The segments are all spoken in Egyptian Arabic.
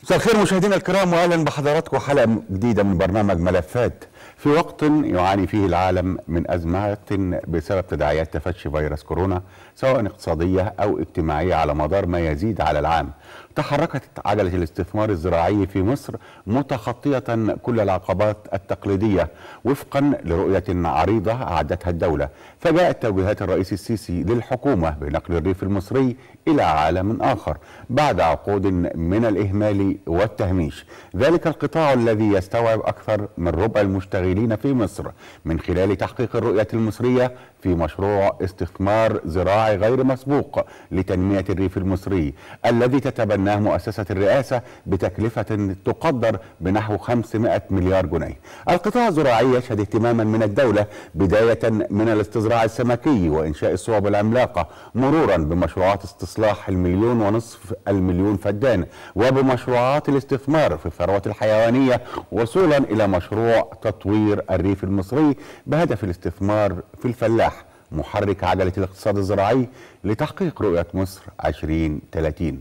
مساء الخير مشاهدينا الكرام واهلا بحضراتكم حلقه جديده من برنامج ملفات في وقت يعاني فيه العالم من ازمات بسبب تداعيات تفشي فيروس كورونا سواء اقتصاديه او اجتماعيه على مدار ما يزيد على العام تحركت عجله الاستثمار الزراعي في مصر متخطيه كل العقبات التقليديه وفقا لرؤيه عريضه اعدتها الدوله فجاءت توجيهات الرئيس السيسي للحكومه بنقل الريف المصري الى عالم اخر بعد عقود من الاهمال والتهميش ذلك القطاع الذي يستوعب اكثر من ربع المشتغلين في مصر من خلال تحقيق الرؤيه المصريه في مشروع استثمار زراعي غير مسبوق لتنميه الريف المصري الذي تتبناه مؤسسه الرئاسه بتكلفه تقدر بنحو 500 مليار جنيه. القطاع الزراعي يشهد اهتماما من الدوله بدايه من الاستزراع السمكي وانشاء الصوب العملاقه مرورا بمشروعات استصلاح المليون ونصف المليون فدان وبمشروعات الاستثمار في الثروه الحيوانيه وصولا الى مشروع تطوير الريف المصري بهدف الاستثمار في الفلاح محرك عجلة الاقتصاد الزراعي لتحقيق رؤية مصر 2030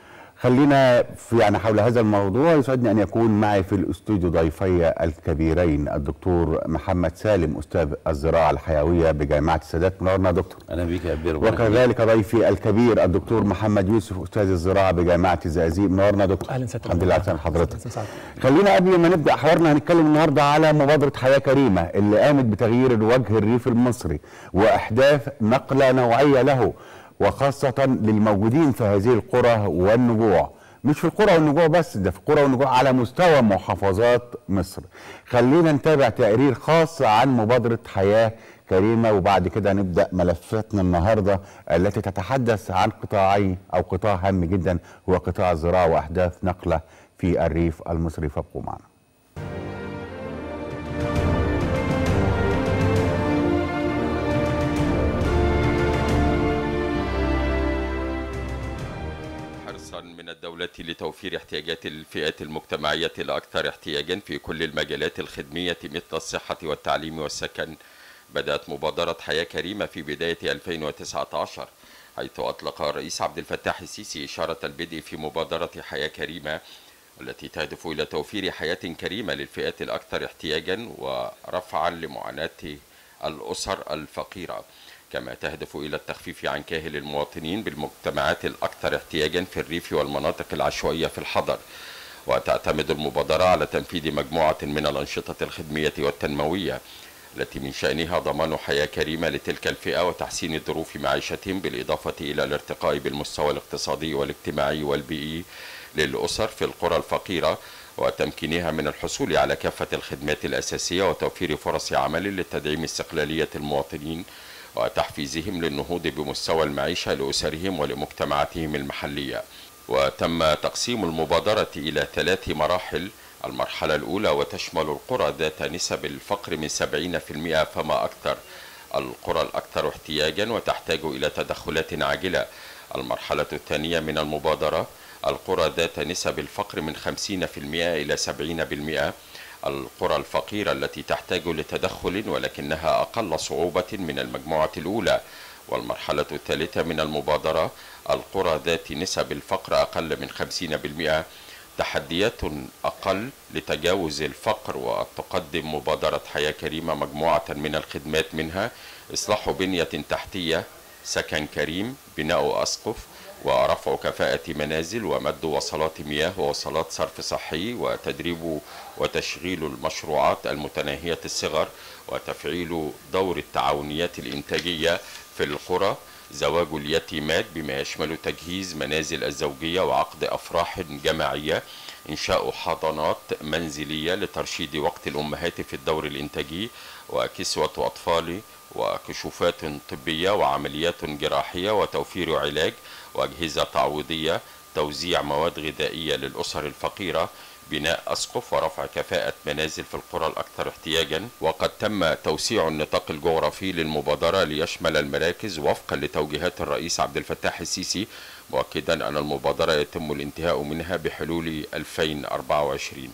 خلينا في يعني حول هذا الموضوع يسعدني ان يكون معي في الاستوديو ضيفي الكبيرين الدكتور محمد سالم استاذ الزراعه الحيويه بجامعه السادات منورنا دكتور اهلا بيك يا كبير وكذلك ضيفي الكبير الدكتور محمد يوسف استاذ الزراعه بجامعه الزقازيق منورنا دكتور اهلا سيادة الحمد لله على سلامة حضرتك خلينا قبل ما نبدا حوارنا هنتكلم النهارده على مبادره حياه كريمه اللي قامت بتغيير الوجه الريف المصري واحداث نقله نوعيه له وخاصة للموجودين في هذه القرى والنجوع مش في القرى والنجوع بس ده في القرى والنجوع على مستوى محافظات مصر خلينا نتابع تقرير خاص عن مبادرة حياة كريمة وبعد كده نبدأ ملفاتنا النهاردة التي تتحدث عن قطاعي أو قطاع هام جدا هو قطاع الزراعة وأحداث نقلة في الريف المصري فابقوا معنا حرصا من الدولة لتوفير احتياجات الفئات المجتمعية الأكثر احتياجا في كل المجالات الخدمية مثل الصحة والتعليم والسكن بدأت مبادرة حياة كريمة في بداية 2019 حيث أطلق الرئيس عبد الفتاح السيسي إشارة البدء في مبادرة حياة كريمة والتي تهدف إلى توفير حياة كريمة للفئات الأكثر احتياجا ورفعا لمعاناة الأسر الفقيرة كما تهدف إلى التخفيف عن كاهل المواطنين بالمجتمعات الأكثر احتياجا في الريف والمناطق العشوائية في الحضر وتعتمد المبادرة على تنفيذ مجموعة من الأنشطة الخدمية والتنموية التي من شأنها ضمان حياة كريمة لتلك الفئة وتحسين ظروف معيشتهم بالإضافة إلى الارتقاء بالمستوى الاقتصادي والاجتماعي والبيئي للأسر في القرى الفقيرة وتمكينها من الحصول على كافة الخدمات الأساسية وتوفير فرص عمل لتدعيم استقلالية المواطنين وتحفيزهم للنهوض بمستوى المعيشة لأسرهم ولمجتمعاتهم المحلية وتم تقسيم المبادرة إلى ثلاث مراحل المرحلة الأولى وتشمل القرى ذات نسب الفقر من 70% فما أكثر القرى الأكثر احتياجا وتحتاج إلى تدخلات عاجلة المرحلة الثانية من المبادرة القرى ذات نسب الفقر من 50% إلى 70% القرى الفقيرة التي تحتاج لتدخل ولكنها أقل صعوبة من المجموعة الأولى والمرحلة الثالثة من المبادرة القرى ذات نسب الفقر أقل من 50% تحديات أقل لتجاوز الفقر وتقدم مبادرة حياة كريمة مجموعة من الخدمات منها إصلاح بنية تحتية سكن كريم بناء أسقف ورفع كفاءة منازل ومد وصلات مياه ووصلات صرف صحي وتدريب وتشغيل المشروعات المتناهية الصغر وتفعيل دور التعاونيات الإنتاجية في القرى زواج اليتيمات بما يشمل تجهيز منازل الزوجية وعقد أفراح جماعية إنشاء حضانات منزلية لترشيد وقت الأمهات في الدور الإنتاجي وكسوة أطفال وكشوفات طبية وعمليات جراحية وتوفير علاج وأجهزة تعويضية توزيع مواد غذائية للأسر الفقيرة بناء أسقف ورفع كفاءة منازل في القرى الأكثر احتياجا وقد تم توسيع النطاق الجغرافي للمبادرة ليشمل المراكز وفقا لتوجيهات الرئيس عبد الفتاح السيسي مؤكدا أن المبادرة يتم الانتهاء منها بحلول 2024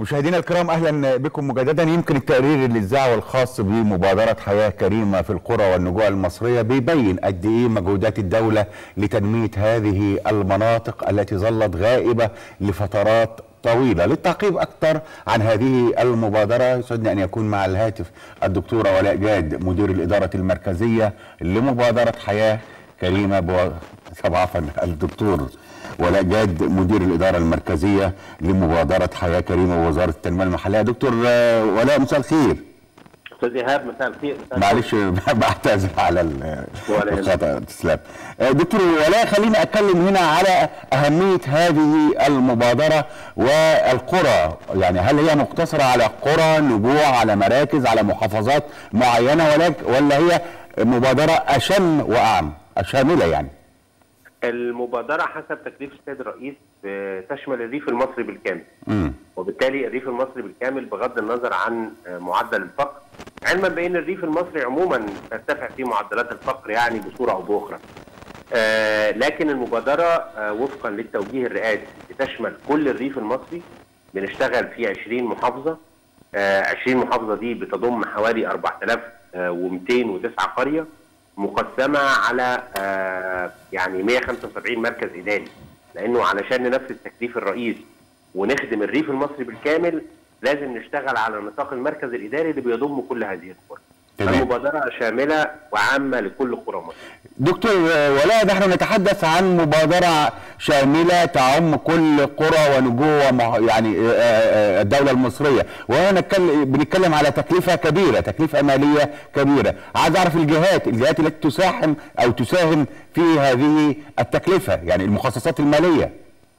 مشاهدينا الكرام اهلا بكم مجددا يمكن التقرير اللي اتذاع والخاص بمبادره حياه كريمه في القرى والنجوع المصريه بيبين قد ايه مجهودات الدوله لتنميه هذه المناطق التي ظلت غائبه لفترات طويله للتعقيب اكثر عن هذه المبادره يسعدني ان يكون مع الهاتف الدكتوره ولاء جاد مدير الاداره المركزيه لمبادره حياه كريمه بو... طبعا الدكتور ولاء جاد مدير الاداره المركزيه لمبادره حياه كريمه ووزاره التنميه المحليه دكتور ولاء مساء الخير استاذ ايهاب مساء الخير معلش بعتذر على الخطا تسلم دكتور ولاء خليني اتكلم هنا على اهميه هذه المبادره والقرى يعني هل هي مقتصره على قرى نجوع على مراكز على محافظات معينه ولا هي مبادره اشم واعم شامله يعني المبادره حسب تكليف السيد الرئيس تشمل الريف المصري بالكامل امم وبالتالي الريف المصري بالكامل بغض النظر عن معدل الفقر علما بان الريف المصري عموما ترتفع فيه معدلات الفقر يعني بصوره او باخرى آه لكن المبادره آه وفقا للتوجيه الرئاسي بتشمل كل الريف المصري بنشتغل في 20 محافظه آه 20 محافظه دي بتضم حوالي 4209 قريه مقسمه على آه يعني 175 مركز اداري لانه علشان ننفذ تكليف الرئيس ونخدم الريف المصري بالكامل لازم نشتغل على نطاق المركز الاداري اللي بيضم كل هذه القرى. المبادره شامله وعامه لكل قرى مصر. دكتور ولاء نحن نتحدث عن مبادره شامله تعم كل قرى ونجوع يعني الدوله المصريه وهنا بنتكلم على تكلفه كبيره تكلفه ماليه كبيره عايز اعرف الجهات الجهات التي تساهم او تساهم في هذه التكلفه يعني المخصصات الماليه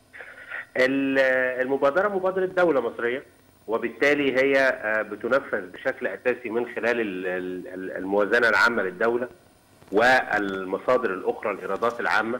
المبادره مبادره دوله مصريه وبالتالي هي بتنفذ بشكل اساسي من خلال الموازنه العامه للدوله والمصادر الاخرى الايرادات العامه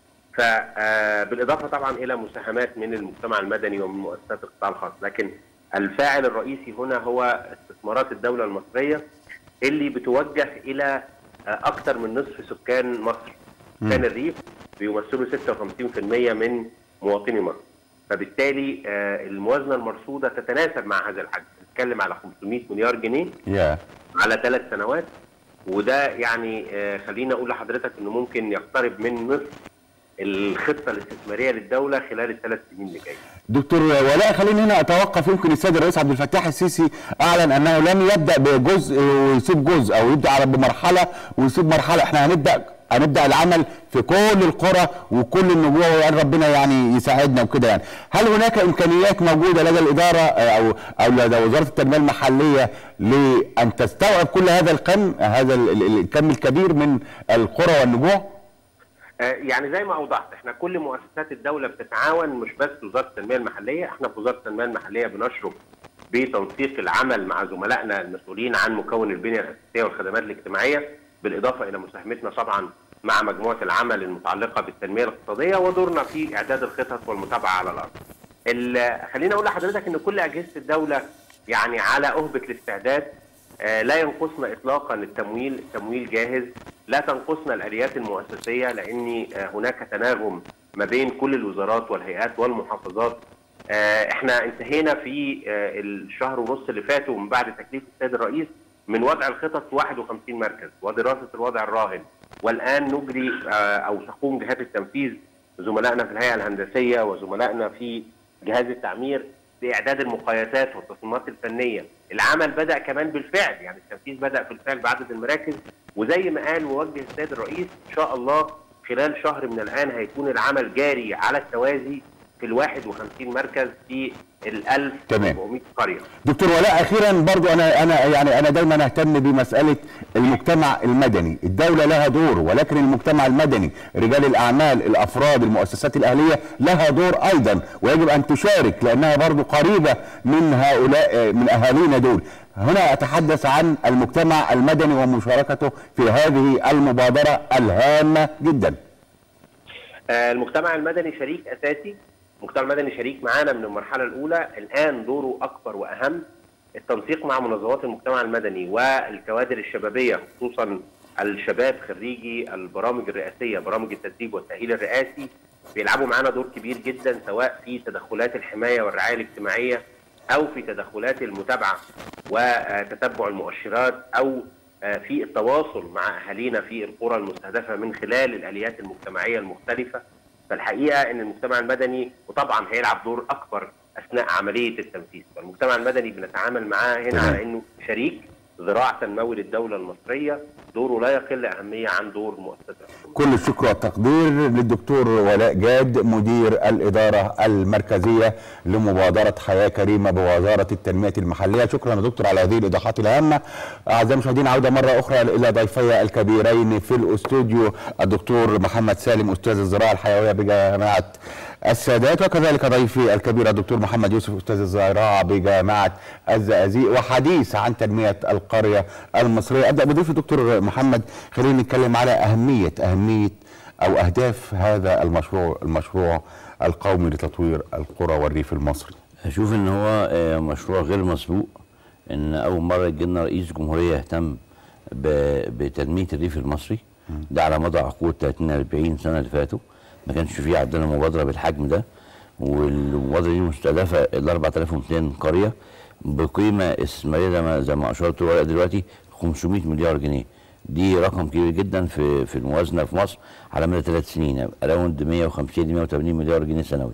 فبالاضافه طبعا الى مساهمات من المجتمع المدني ومن مؤسسات القطاع الخاص لكن الفاعل الرئيسي هنا هو استثمارات الدوله المصريه اللي بتوجه الى اكثر من نصف سكان مصر سكان الريف بيمثلوا 56% من مواطني مصر فبالتالي الموازنه المرصوده تتناسب مع هذا الحجم بنتكلم على 500 مليار جنيه yeah. على ثلاث سنوات وده يعني خليني اقول لحضرتك انه ممكن يقترب من نصف الخطه الاستثماريه للدوله خلال الثلاث سنين اللي جايه. دكتور ولاء خليني هنا اتوقف يمكن السيد الرئيس عبد الفتاح السيسي اعلن انه لن يبدا بجزء ويسيب جزء او يبدا على بمرحله ويسيب مرحله احنا هنبدا هنبدا العمل في كل القرى وكل النجوع وقال ربنا يعني يساعدنا وكده يعني هل هناك امكانيات موجوده لدى الاداره او او لدى وزاره التنميه المحليه لان تستوعب كل هذا الكم هذا الكم الكبير من القرى والنجوع؟ يعني زي ما اوضحت احنا كل مؤسسات الدوله بتتعاون مش بس وزاره التنميه المحليه احنا في وزاره التنميه المحليه بنشرف بتنسيق العمل مع زملائنا المسؤولين عن مكون البنيه الاساسيه والخدمات الاجتماعيه بالاضافه الى مساهمتنا طبعا مع مجموعه العمل المتعلقه بالتنميه الاقتصاديه ودورنا في اعداد الخطط والمتابعه على الارض. خليني اقول لحضرتك ان كل اجهزه الدوله يعني على اهبه الاستعداد آه لا ينقصنا اطلاقا التمويل، التمويل جاهز، لا تنقصنا الاليات المؤسسيه لان آه هناك تناغم ما بين كل الوزارات والهيئات والمحافظات. آه احنا انتهينا في الشهر ونص اللي فاتوا من بعد تكليف السيد الرئيس من وضع الخطط في 51 مركز ودراسه الوضع الراهن والان نجري او تقوم جهات التنفيذ زملائنا في الهيئه الهندسيه وزملائنا في جهاز التعمير باعداد المقايسات والتصميمات الفنيه، العمل بدا كمان بالفعل يعني التنفيذ بدا بالفعل بعدد المراكز وزي ما قال موجه السيد الرئيس ان شاء الله خلال شهر من الان هيكون العمل جاري على التوازي في ال 51 مركز في ال 1400 قريه. دكتور ولاء اخيرا برضو انا انا يعني انا دايما اهتم بمساله المجتمع المدني، الدوله لها دور ولكن المجتمع المدني، رجال الاعمال، الافراد، المؤسسات الاهليه لها دور ايضا ويجب ان تشارك لانها برضو قريبه من هؤلاء من اهالينا دول. هنا اتحدث عن المجتمع المدني ومشاركته في هذه المبادره الهامه جدا. المجتمع المدني شريك اساسي المجتمع المدني شريك معانا من المرحله الاولى الان دوره اكبر واهم التنسيق مع منظمات المجتمع المدني والكوادر الشبابيه خصوصا الشباب خريجي البرامج الرئاسيه برامج التدريب والتاهيل الرئاسي بيلعبوا معانا دور كبير جدا سواء في تدخلات الحمايه والرعايه الاجتماعيه او في تدخلات المتابعه وتتبع المؤشرات او في التواصل مع اهالينا في القرى المستهدفه من خلال الاليات المجتمعيه المختلفه فالحقيقه ان المجتمع المدني وطبعا هيلعب دور اكبر اثناء عمليه التنفيذ فالمجتمع المدني بنتعامل معاه هنا على انه شريك ذراع تنموي للدوله المصريه دوره لا يقل اهميه عن دور مؤسسه كل الشكر والتقدير للدكتور ولاء جاد مدير الاداره المركزيه لمبادره حياه كريمه بوزاره التنميه المحليه شكرا يا دكتور على هذه الايضاحات الهامه اعزائي المشاهدين عوده مره اخرى الى ضيفي الكبيرين في الاستوديو الدكتور محمد سالم استاذ الزراعه الحيويه بجامعه السادات وكذلك ضيفي الكبير الدكتور محمد يوسف استاذ الزراعه بجامعه الزقازيق وحديث عن تنميه القريه المصريه ابدا بضيف الدكتور محمد خلينا نتكلم على اهميه اهميه او اهداف هذا المشروع المشروع القومي لتطوير القرى والريف المصري اشوف ان هو مشروع غير مسبوق ان اول مره يجي لنا رئيس جمهوريه يهتم بتنميه الريف المصري ده على مدى عقود 30 40 سنه اللي فاتوا ما كانش في عندنا مبادره بالحجم ده والمبادره دي مستهدفه ال 4200 قريه بقيمه استثماريه زي ما اشرت ورقه دلوقتي 500 مليار جنيه دي رقم كبير جدا في في الموازنه في مصر على مدى ثلاث سنين اراوند 150 180 مليار جنيه سنوي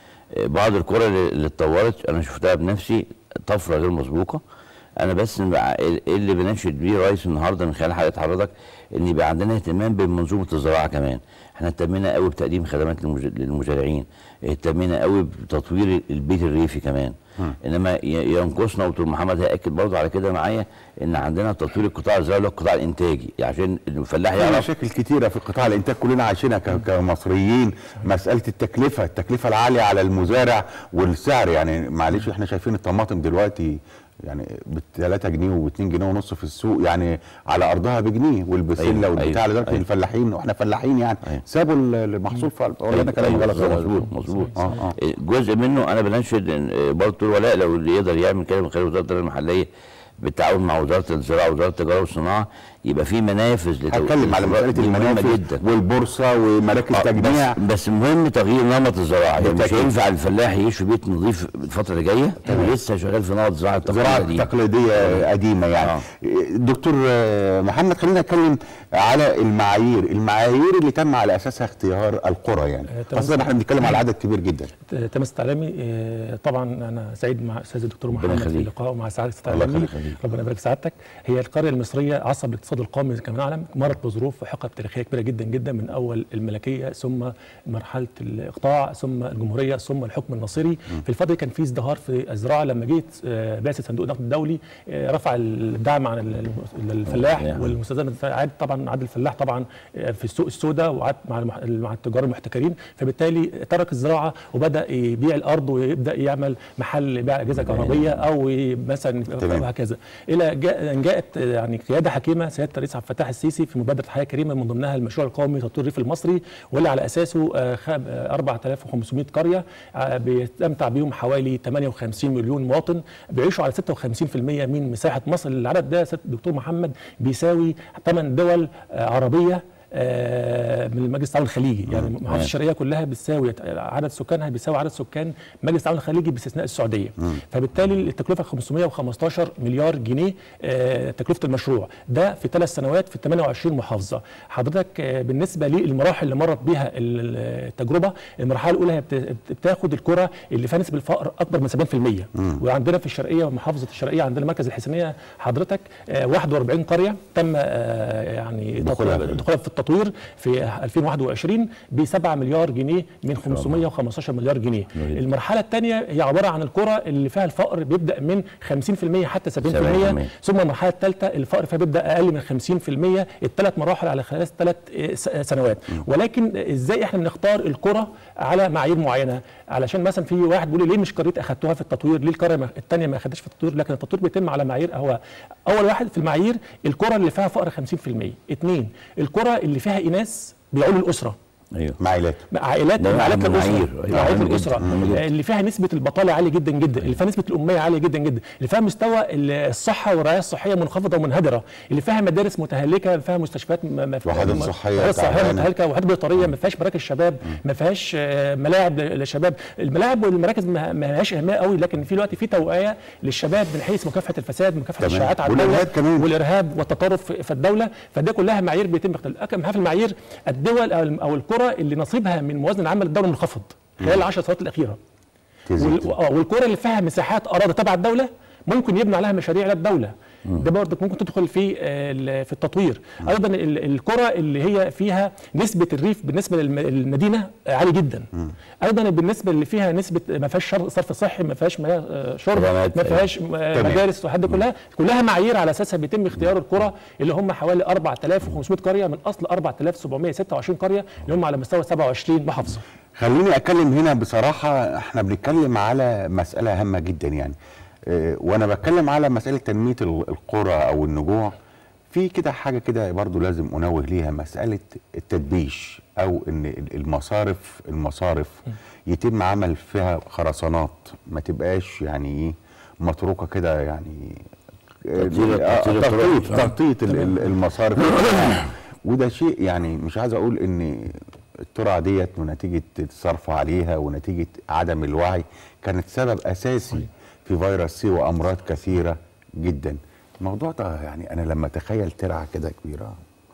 بعض القرى اللي اتطورت انا شفتها بنفسي طفره غير مسبوقه انا بس اللي بننشد بيه رئيس النهارده من خلال حلقه حضرتك ان يبقى عندنا اهتمام بمنظومه الزراعه كمان احنا اهتمينا قوي بتقديم خدمات للمزارعين اهتمينا قوي بتطوير البيت الريفي كمان م. انما ينقصنا ودكتور محمد هياكد برضه على كده معايا ان عندنا تطوير القطاع الزراعي اللي هو القطاع الانتاجي عشان الفلاح يعرف مشاكل كتيره في قطاع الانتاج كلنا عايشينها كمصريين مساله التكلفه التكلفه العاليه على المزارع والسعر يعني معلش احنا شايفين الطماطم دلوقتي يعني ب 3 جنيه و 2 جنيه ونص في السوق يعني على ارضها بجنيه والبسله أيوة والبتاع أيوة لدرجه أيوة الفلاحين واحنا فلاحين يعني أيوة سابوا المحصول ولا انا كلام غلط مظبوط مظبوط آه آه. جزء منه انا بنشد برضه ولاء لو اللي يقدر يعمل كده من خلال وزاره التنميه المحليه بالتعاون مع وزاره الزراعه ووزاره التجاره والصناعه يبقى في منافذ هتكلم على مساله المنافذ جدا والبورصه ومراكز تجميع بس, بس مهم تغيير نمط الزراعه يعني مش هينفع الفلاح يعيش في بيت نظيف الفتره اللي جايه ولسه شغال في نمط الزراعه التقليديه تقليديه قديمه يعني آه. دكتور محمد خلينا نتكلم على المعايير المعايير اللي تم على اساسها اختيار القرى يعني خاصه احنا بنتكلم على عدد كبير جدا تمس تعلمي طبعا انا سعيد مع استاذ الدكتور محمد في اللقاء ومع سعاده تعلمي ربنا يبارك سعادتك هي القريه المصريه عصب الاقتصاد القومي كما نعلم مرت بظروف وحقب تاريخيه كبيره جدا جدا من اول الملكيه ثم مرحله الاقطاع ثم الجمهوريه ثم الحكم الناصري في الفتره دي كان في ازدهار في الزراعه لما جيت بعثه صندوق النقد الدولي رفع الدعم عن الفلاح والمستلزمات عاد طبعا عاد الفلاح طبعا في السوق السوداء وعاد مع مع التجار المحتكرين فبالتالي ترك الزراعه وبدا يبيع الارض ويبدا يعمل محل بيع اجهزه كهربيه او مثلا وهكذا الى ان جاءت يعني قياده حكيمه سياده الرئيس عبد الفتاح السيسي في مبادره حياه كريمه من ضمنها المشروع القومي تطوير الريف المصري واللي على اساسه 4500 قريه بيستمتع بهم حوالي 58 مليون مواطن بيعيشوا على 56% من مساحه مصر العدد ده دكتور محمد بيساوي 8 دول عربيه من المجلس التعاون الخليجي يعني المحافظه الشرقيه كلها بتساوي عدد سكانها بيساوي عدد سكان مجلس التعاون الخليجي باستثناء السعوديه مم. فبالتالي التكلفه 515 مليار جنيه تكلفه المشروع ده في ثلاث سنوات في 28 محافظه حضرتك بالنسبه للمراحل اللي مرت بها التجربه المرحله الاولى هي بتاخد الكره اللي فيها نسبه الفقر اكبر من 70% مم. وعندنا في الشرقيه ومحافظه الشرقيه عندنا مركز الحسينيه حضرتك 41 قريه تم يعني دخولها في التطوير في 2021 ب 7 مليار جنيه من 515 مليار جنيه المرحله الثانيه هي عباره عن القرى اللي فيها الفقر بيبدا من 50% حتى 70% ثم المرحله الثالثه الفقر فيها بيبدا اقل من 50% الثلاث مراحل على خلال ثلاث سنوات ولكن ازاي احنا بنختار القرى على معايير معينه علشان مثلا في واحد بيقول لي ليه مش قريت اخذتوها في التطوير ليه القريه الثانيه ما اخدتش في التطوير لكن التطوير بيتم على معايير هو اول واحد في المعايير القرى اللي فيها فقر 50% اثنين القرى اللي فيها اناث بيعولوا الاسره ايوه معايلات عائلات ده عائلات أهم الاسره معايير. أيوة، عائلات مهم جداً، الاسره مهم جداً. اللي فيها نسبه البطاله عاليه جدا جدا اللي فيها نسبه الاميه عاليه جدا جدا اللي فيها مستوى الصحه والرعايه الصحيه منخفضه ومنهدره اللي فيها مدارس متهالكه اللي فيها مستشفيات م- م- وحدات م- صحية وحدات صحيه تعبانة. متهالكه وحدات بيطريه ما فيهاش مراكز شباب ما فيهاش آه، ملاعب ل- للشباب الملاعب والمراكز ما ما لهاش اهميه قوي لكن في دلوقتي في توعيه للشباب من حيث مكافحه الفساد مكافحه تمام. الشائعات على والإرهاب الدوله كمان. والارهاب والتطرف في في الدوله فده كلها معايير بيتم اختلاف أكم في المعايير الدول او أو القرى اللي نصيبها من موازنه العامه للدوله منخفض خلال العشر سنوات الاخيره تزيد. وال- آه، والقرى اللي فيها مساحات اراضي تبع الدوله ممكن يبنوا عليها مشاريع للدوله ده برضه ممكن تدخل في آه، ال- في التطوير ايضا ال- القرى اللي هي فيها نسبه الريف بالنسبه للمدينه عالي جدا ايضا بالنسبه اللي فيها نسبه ما فيهاش شر- صرف صحي ما فيهاش مياه آه، شرب خدمات، ما أيوة. فيهاش آه، تمام. مدارس وحد كلها كلها معايير على اساسها بيتم اختيار القرى اللي هم حوالي 4500 قريه من اصل 4726 قريه اللي هم على مستوى 27 محافظه خليني اتكلم هنا بصراحه احنا بنتكلم على مساله هامه جدا يعني اه وانا بتكلم على مساله تنميه ال- القرى او النجوع في كده حاجه كده برضو لازم انوه ليها مساله التدبيش او ان ال- المصارف المصارف يتم عمل فيها خرسانات ما تبقاش يعني ايه متروكه كده يعني تطهير- آه، تطهير تغطية الطرق. تغطية ال- ال- المصارف وده شيء يعني مش عايز اقول ان الترعه ديت ونتيجه الصرف عليها ونتيجه عدم الوعي كانت سبب اساسي في فيروس سي وامراض كثيره جدا الموضوع ده يعني انا لما اتخيل ترعه كده كبيره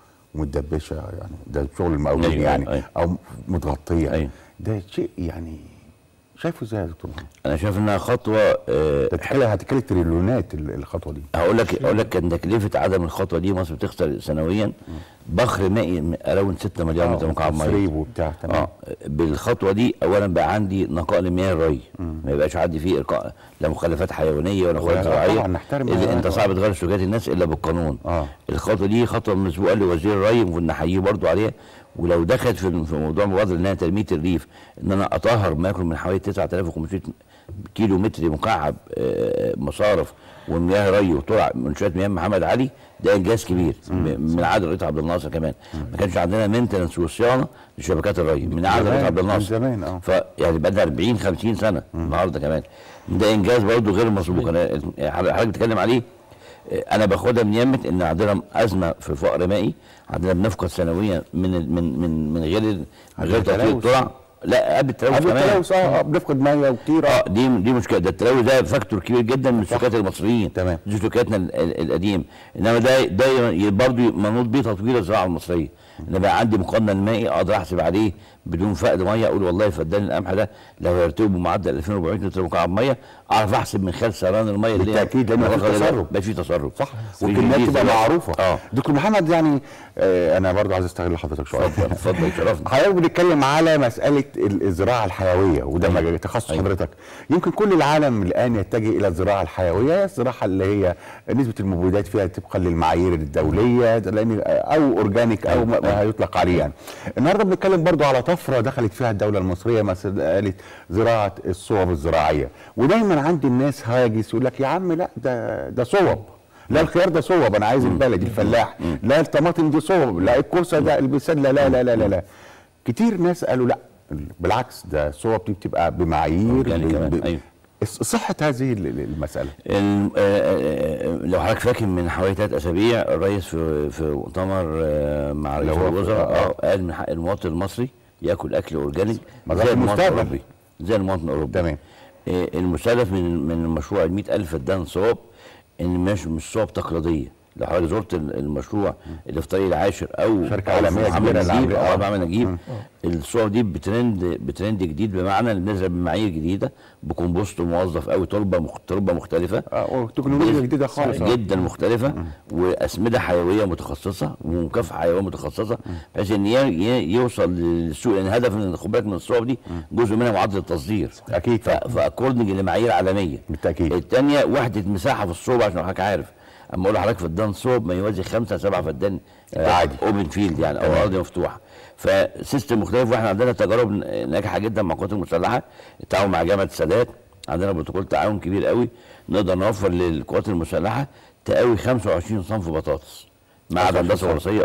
ومتدبشه يعني ده شغل المقاولين أيوة، يعني أيوة. او متغطيه أيوة. ده شيء يعني شايفه ازاي يا دكتور محمد؟ انا شايف انها خطوه آه، ده تتكلم هتتكلم تريليونات ال- الخطوه دي هقول لك اقول لك كان تكلفه عدم الخطوه دي مصر بتخسر سنويا بخر مائي اراوند 6 مليار متر مكعب ميه تسريب وبتاع تمام اه بالخطوه دي اولا بقى عندي نقاء لمياه الري ما يبقاش عندي فيه إرقاء لا مخلفات حيوانيه ولا مخلفات لا، زراعيه طبعاً نحترم اللي الحيوانات. انت صعب تغير سلوكيات الناس الا بالقانون آه. الخطوه دي خطوه مسبوقه لوزير الري المفروض نحييه برضو عليها ولو دخلت في في موضوع مبادره انها تنميه الريف ان انا اطهر ما يقرب من حوالي 9500 كيلو متر مكعب آه، مصارف ومياه ري وطرع منشات مياه محمد علي ده انجاز كبير م- من عهد الرئيس عبد الناصر كمان ما كانش عندنا مينتنس وصيانه لشبكات الري من عهد الرئيس زمان، عبد من الناصر زمان، آه. فيعني بقى ده 40 50 سنه النهارده كمان ده انجاز برضه غير مسبوق انا حضرتك بتتكلم عليه انا باخدها من يمه ان عندنا ازمه في فقر مائي عندنا بنفقد سنويا من من من من غير من غير عندنا تطوير تلوث. الترع لا قبل التلوث قبل كمان التلوث اه آه، بنفقد ميه كتير اه دي دي مشكله ده التلوث ده فاكتور كبير جدا من سلوكيات المصريين تمام. دي سلوكياتنا ال- ال- القديم انما ده ده برضه منوط بيه تطوير الزراعه المصريه انا بقى عندي مقنن مائي اقدر احسب عليه بدون فقد ميه اقول والله فدان القمح ده لو يرتوي بمعدل 2400 لتر مكعب ميه اعرف احسب من خلال سران الميه اللي هي- بالتأكيد، لأن مفيش واخد- تسرب. بقى في تسرب صح في والكميات جديد تبقى دلوقتي. معروفه اه دكتور محمد يعني آه انا برضو عايز استغل حضرتك شويه اتفضل اتفضل يشرفنا حضرتك بنتكلم على مساله ال- الزراعه الحيويه وده أيوة. مجال تخصص أيوة. حضرتك يمكن كل العالم الان يتجه الى الزراعه الحيويه هي الزراعه اللي هي نسبه المبيدات فيها طبقا للمعايير الدوليه لان او اورجانيك او ما ما يطلق عليه يعني النهارده بنتكلم برضو على طفره دخلت فيها الدوله المصريه مساله زراعه الصوب الزراعيه ودايما عند الناس هاجس يقول لك يا عم لا ده ده صوب لا الخيار ده صوب انا عايز البلدي الفلاح لا الطماطم دي صوب لا الكرسه ده البسله لا لا لا لا لا كتير ناس قالوا لا بالعكس ده صوب دي بتبقى بمعايير أورجانيك ب- كمان، ب- أيوة. صحه هذه ال- ال- المساله ال- آه، آه، آه، لو حضرتك فاكر من حوالي ثلاث اسابيع الرئيس في في مؤتمر آه، مع رئيس اللي هو في- الوزراء آه. آه، قال من حق المواطن المصري ياكل اكل اورجانيك مظاهر زي المواطن المستقبل. الاوروبي زي المواطن الاوروبي تمام. آه، المستهدف من من المشروع ال 100000 فدان صواب ان مش مش صواب تقليديه لو حضرتك زرت ال- المشروع اللي في طريق العاشر او شركة أو في عالمية محمد كبيرة اللي نجيب عاملة- او آه. محمد نجيب الصور دي بترند بترند جديد بمعنى ان بنزرع بمعايير جديده بكمبوست موظف قوي تربه مخ... تربه مختلفه آه، وتكنولوجيا بإذن- جديده خالص آه. جدا مختلفه واسمده حيويه متخصصه ومكافحه حيويه متخصصه بحيث ان ي- ي- يوصل للسوق لان هدف ان خد بالك من الصور دي جزء منها معدل التصدير أكيد. فاكوردنج لمعايير عالميه بالتأكيد. الثانيه وحده مساحه في الصوب عشان حضرتك عارف اما اقول لحضرتك فدان صوب ما يوازي خمسه سبعه فدان عادي. اوبن فيلد يعني او ارض مفتوحه فسيستم مختلف واحنا عندنا تجارب ناجحه جدا مع القوات المسلحه التعاون مع جامعه السادات عندنا بروتوكول تعاون كبير قوي نقدر نوفر للقوات المسلحه تقاوي 25 صنف بطاطس مع 25 هندسه صنف. وراثيه اه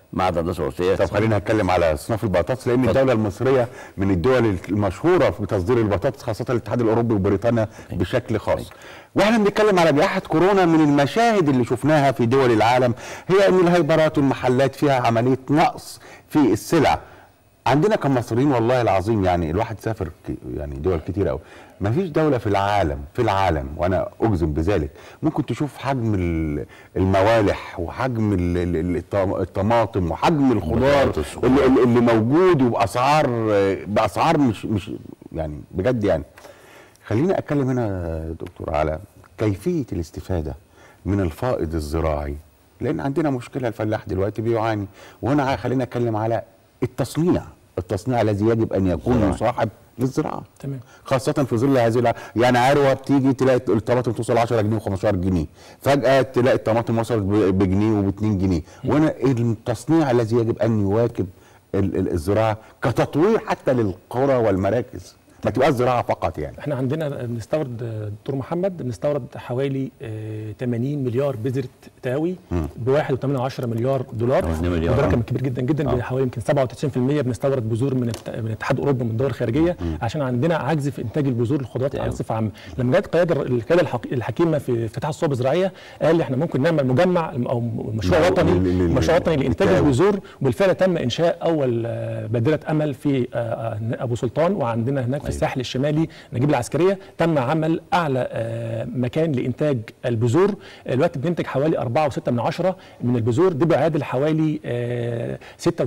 معهد هندسه وصيه طب خلينا نتكلم على اصناف البطاطس لان الدوله المصريه من الدول المشهوره في تصدير البطاطس خاصه الاتحاد الاوروبي وبريطانيا بشكل خاص واحنا بنتكلم على جائحه كورونا من المشاهد اللي شفناها في دول العالم هي ان الهايبرات والمحلات فيها عمليه نقص في السلع عندنا كمصريين والله العظيم يعني الواحد سافر ك- يعني دول كتير قوي ما فيش دولة في العالم في العالم وانا اجزم بذلك ممكن تشوف حجم ال- الموالح وحجم ال- ال- ال- الطم- الطماطم وحجم الخضار البطاطس اللي, اللي اللي موجود وباسعار باسعار مش مش يعني بجد يعني خليني اتكلم هنا يا دكتور على كيفيه الاستفاده من الفائض الزراعي لان عندنا مشكله الفلاح دلوقتي بيعاني وهنا خلينا اتكلم على التصنيع التصنيع الذي يجب ان يكون زراعي. مصاحب للزراعه تمام. خاصه في ظل هذه الع- يعني عروه بتيجي تلاقي الطماطم توصل 10 جنيه و15 جنيه فجاه تلاقي الطماطم وصلت ب- بجنيه وب2 جنيه وهنا التصنيع الذي يجب ان يواكب ال- ال- الزراعه كتطوير حتى للقرى والمراكز ما تبقاش زراعه فقط يعني احنا عندنا بنستورد آه، دكتور محمد بنستورد حوالي آه، 80 مليار بذره تاوي ب 1.8 مليار دولار أو 2 مليار. وده آه. رقم كبير جدا جدا آه. حوالي يمكن 97% بنستورد بذور من الت- من الاتحاد الاوروبي من الدول الخارجيه عشان عندنا عجز في انتاج البذور الخضروات على صفه عامه لما جت قياده القياده الحق- الحكيمه في افتتاح الصوب الزراعيه قال احنا ممكن نعمل مجمع او مشروع لل- وطني لل- لل- مشروع وطني لانتاج للتاوي. البذور وبالفعل تم انشاء اول آه، بادره امل في آه، آه، ابو سلطان وعندنا هناك في الساحل الشمالي نجيب العسكريه تم عمل اعلى آه، مكان لانتاج البذور دلوقتي بننتج حوالي 4.6 من عشرة من البذور ده بيعادل حوالي آه،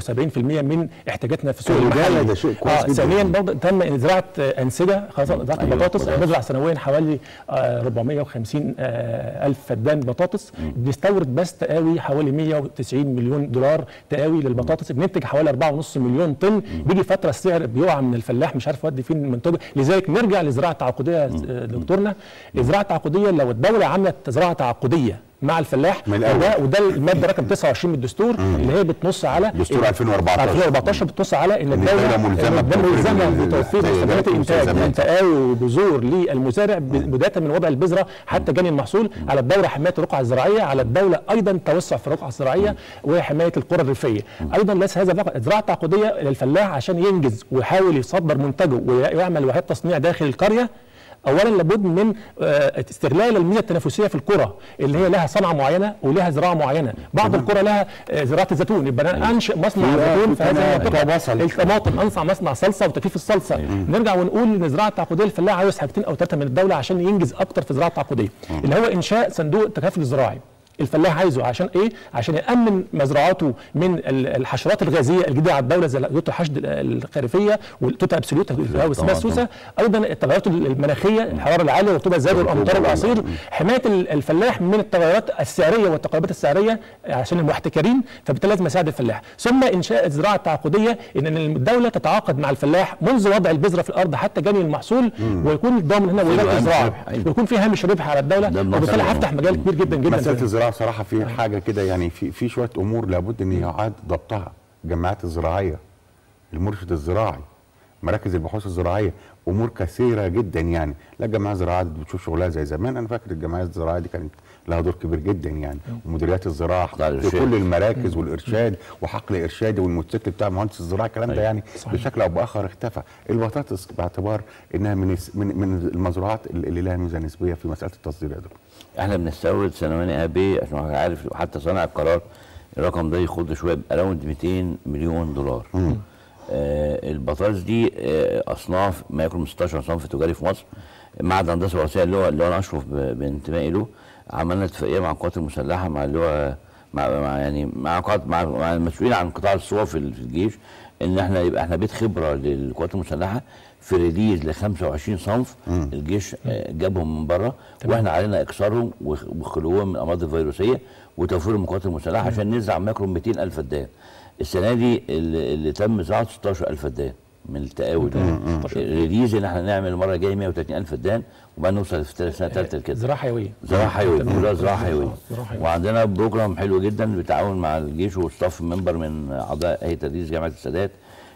76% من احتياجاتنا في سوق طب وده- المحلي ده شيء كويس آه، جدا. ثانيا برضه تم زراعه آه، انسجه خاصه زراعه أيوة، البطاطس البطاطس. بنزرع سنويا حوالي آه، 450 آه، الف فدان بطاطس بنستورد بس تقاوي حوالي 190 مليون دولار تقاوي للبطاطس بننتج حوالي 4.5 مليون طن بيجي فتره السعر بيقع من الفلاح مش عارف يودي فين منتجه لذلك نرجع لزراعه تعاقديه يا دكتورنا الزراعه التعاقديه لو الدوله عملت زراعه تعاقديه مع الفلاح من الأول. وده, وده الماده رقم 29 من الدستور اللي هي بتنص على دستور 2014. 2014 بتنص على ان إن الدوله الدولة ملزمة الدولة بتوفير ملزمه ال- بتوفير الاحتياجات مستلزمات الانتاج والمستلزمات. من تقاوي وبذور للمزارع ب- بدايه من وضع البذره حتى جني المحصول على الدوله حمايه الرقعه الزراعيه على الدوله ايضا توسع في الرقعه الزراعيه وحمايه القرى الريفيه ايضا ليس هذا فقط الزراعه التعاقديه للفلاح عشان ينجز ويحاول يصدر منتجه ويعمل وحدات تصنيع داخل القريه اولا لابد من آه، استغلال الميزه التنافسيه في القرى اللي هي لها صنعه معينه ولها زراعه معينه بعض القرى لها آه، زراعه الزيتون يبقى انا انشئ مصنع في- زيتون في في هذه كمان المنطقه بصل. الطماطم انصع مصنع صلصه وتكييف الصلصه نرجع ونقول ان الزراعه التعاقديه الفلاح عاوز حاجتين او ثلاثه من الدوله عشان ينجز اكتر في الزراعه التعاقديه اللي هو انشاء صندوق التكافل الزراعي الفلاح عايزه عشان ايه؟ عشان يامن مزرعاته من ال- الحشرات الغازيه الجديده على الدوله زي توت الحشد ال- الخريفيه والتوت ابسوليوت او اسمها السوسه ايضا التغيرات المناخيه الحراره العاليه والرطوبه الزايده والامطار والاعاصير حمايه ال- الفلاح من التغيرات السعريه والتقلبات السعريه عشان المحتكرين فبالتالي لازم اساعد الفلاح ثم انشاء الزراعه التعاقديه ان الدوله تتعاقد مع الفلاح منذ وضع البذره في الارض حتى جني المحصول ويكون ضامن هنا وزاره هامش الزراعه ربح، أيوة. ويكون في هامش ربح على الدوله ده المقصد وبالتالي يعني. هفتح مجال كبير جدا جدا مساله في- الزراعه صراحه في حاجه كده يعني في في شويه امور لابد ان يعاد ضبطها الجمعيات الزراعيه المرشد الزراعي مراكز البحوث الزراعيه امور كثيره جدا يعني لا الجمعيه الزراعيه بتشوف شغلها زي زمان انا فاكر الجمعيه الزراعيه دي كانت لها دور كبير جدا يعني ومديريات الزراعه قطاع في الإرشاد. كل المراكز والارشاد وحقل ارشادي والموتوسيكل بتاع مهندس الزراعه الكلام ده أيوة. يعني صحيح. بشكل او باخر اختفى البطاطس باعتبار انها من الس- من من المزروعات اللي لها ميزه نسبيه في مساله التصدير يا دكتور احنا بنستورد سنويا اب عشان حضرتك عارف حتى صانع القرار الرقم ده يخض شويه اراوند 200 مليون دولار آه البطاطس دي آه اصناف ما يقرب من 16 صنف تجاري في مصر معهد هندسه وراثيه اللي هو اللي هو انا اشرف ب- بانتمائي له عملنا اتفاقيه مع القوات المسلحه مع اللي هو مع, مع يعني مع قوات مع, مع المسؤولين عن قطاع الصور في ال- في الجيش ان احنا يبقى احنا بيت خبره للقوات المسلحه في ريليز ل 25 صنف الجيش آه، جابهم من بره واحنا علينا اكسارهم وخ- وخلوهم من الامراض الفيروسيه وتوفيرهم من القوات المسلحه عشان نزرع ما يقرب 200 الف فدان السنه دي اللي, اللي تم زراعه 16 الف فدان من التقاوي ده ريليز ان احنا نعمل المره الجايه 130 الف فدان وبعدين نوصل في سنه ثالثه لكده زراعه حيويه زراعه حيويه تمام. كلها زراعه حيويه زراعة حيوية. وعندنا بروجرام حلو جدا بالتعاون مع الجيش وستاف ممبر من اعضاء هيئه تدريس جامعه السادات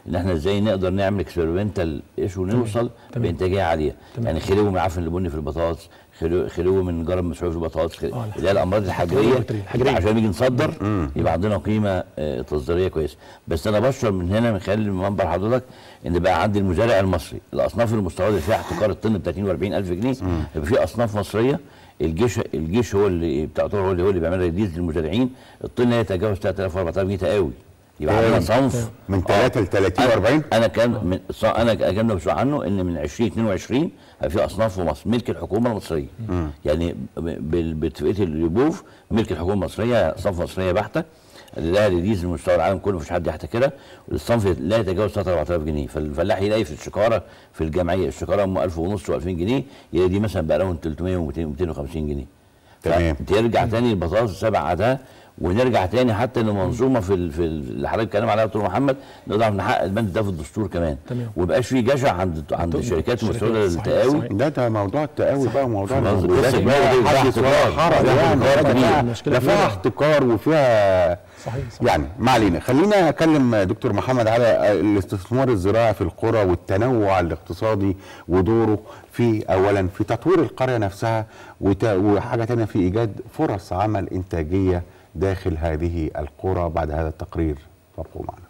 ان احنا ازاي نقدر نعمل اكسبيرمنتال ايش ونوصل تمام. بانتاجيه عاليه تمام. يعني خلو معفن البني في البطاطس خلو, خلو من جرب مسعود في البطاطس خلو- آه، اللي هي الامراض الحجريه الحجرية. عشان نيجي نصدر يبقى عندنا قيمه آه، تصديريه كويسه بس انا بشعر من هنا من خلال منبر حضرتك ان بقى عندي المزارع المصري الاصناف المستورده اللي فيها احتكار الطن ب 30 و40 الف جنيه يبقى في اصناف مصريه الجيش الجيش هو اللي بتاع هو اللي هو اللي بيعمل ريليز للمزارعين الطن لا يتجاوز 3000 و 4000 جنيه تقاوي يبقى عندنا صنف من 3 ل 30 و40 انا كان من ص- انا كان مسؤول عنه ان من 2022 هيبقى في اصناف في مصر ملك الحكومه المصريه يعني ب- بال- باتفاقيه اليوبوف ملك الحكومه المصريه اصناف مصريه بحته اللي لها ريليز لمستوى العالم كله مفيش حد يحتكرها والصنف لا يتجاوز 3 4000 جنيه فالفلاح يلاقي في الشكاره في الجمعيه الشكاره ام 1000 ونص و2000 جنيه يلاقي دي مثلا بقى لهم 300 و200 250 جنيه تمام. ترجع تاني البطاطس سبع ده ونرجع تاني حتى لمنظومه في ال- في ال- اللي حضرتك بتتكلم عليها دكتور محمد نقدر نحقق البند ده في الدستور كمان تمام. ويبقاش في جشع عند عند طبعاً. الشركات الشركات، المستورده صحيح، للتقاوي صحيح. ده ده موضوع التقاوي بقى وموضوع في مصر. الموضوعات بس بقى بقى حدث احتكار. ولا حرج فيها يعني احتكار ده كبير. فيها- مشكلة ده فيها كبيرة. احتكار وفيها صحيح صحيح يعني ما علينا خلينا اكلم دكتور محمد على الاستثمار الزراعي في القرى والتنوع الاقتصادي ودوره في اولا في تطوير القريه نفسها وت- وحاجه تانية في ايجاد فرص عمل انتاجيه داخل هذه القرى بعد هذا التقرير فابقوا معنا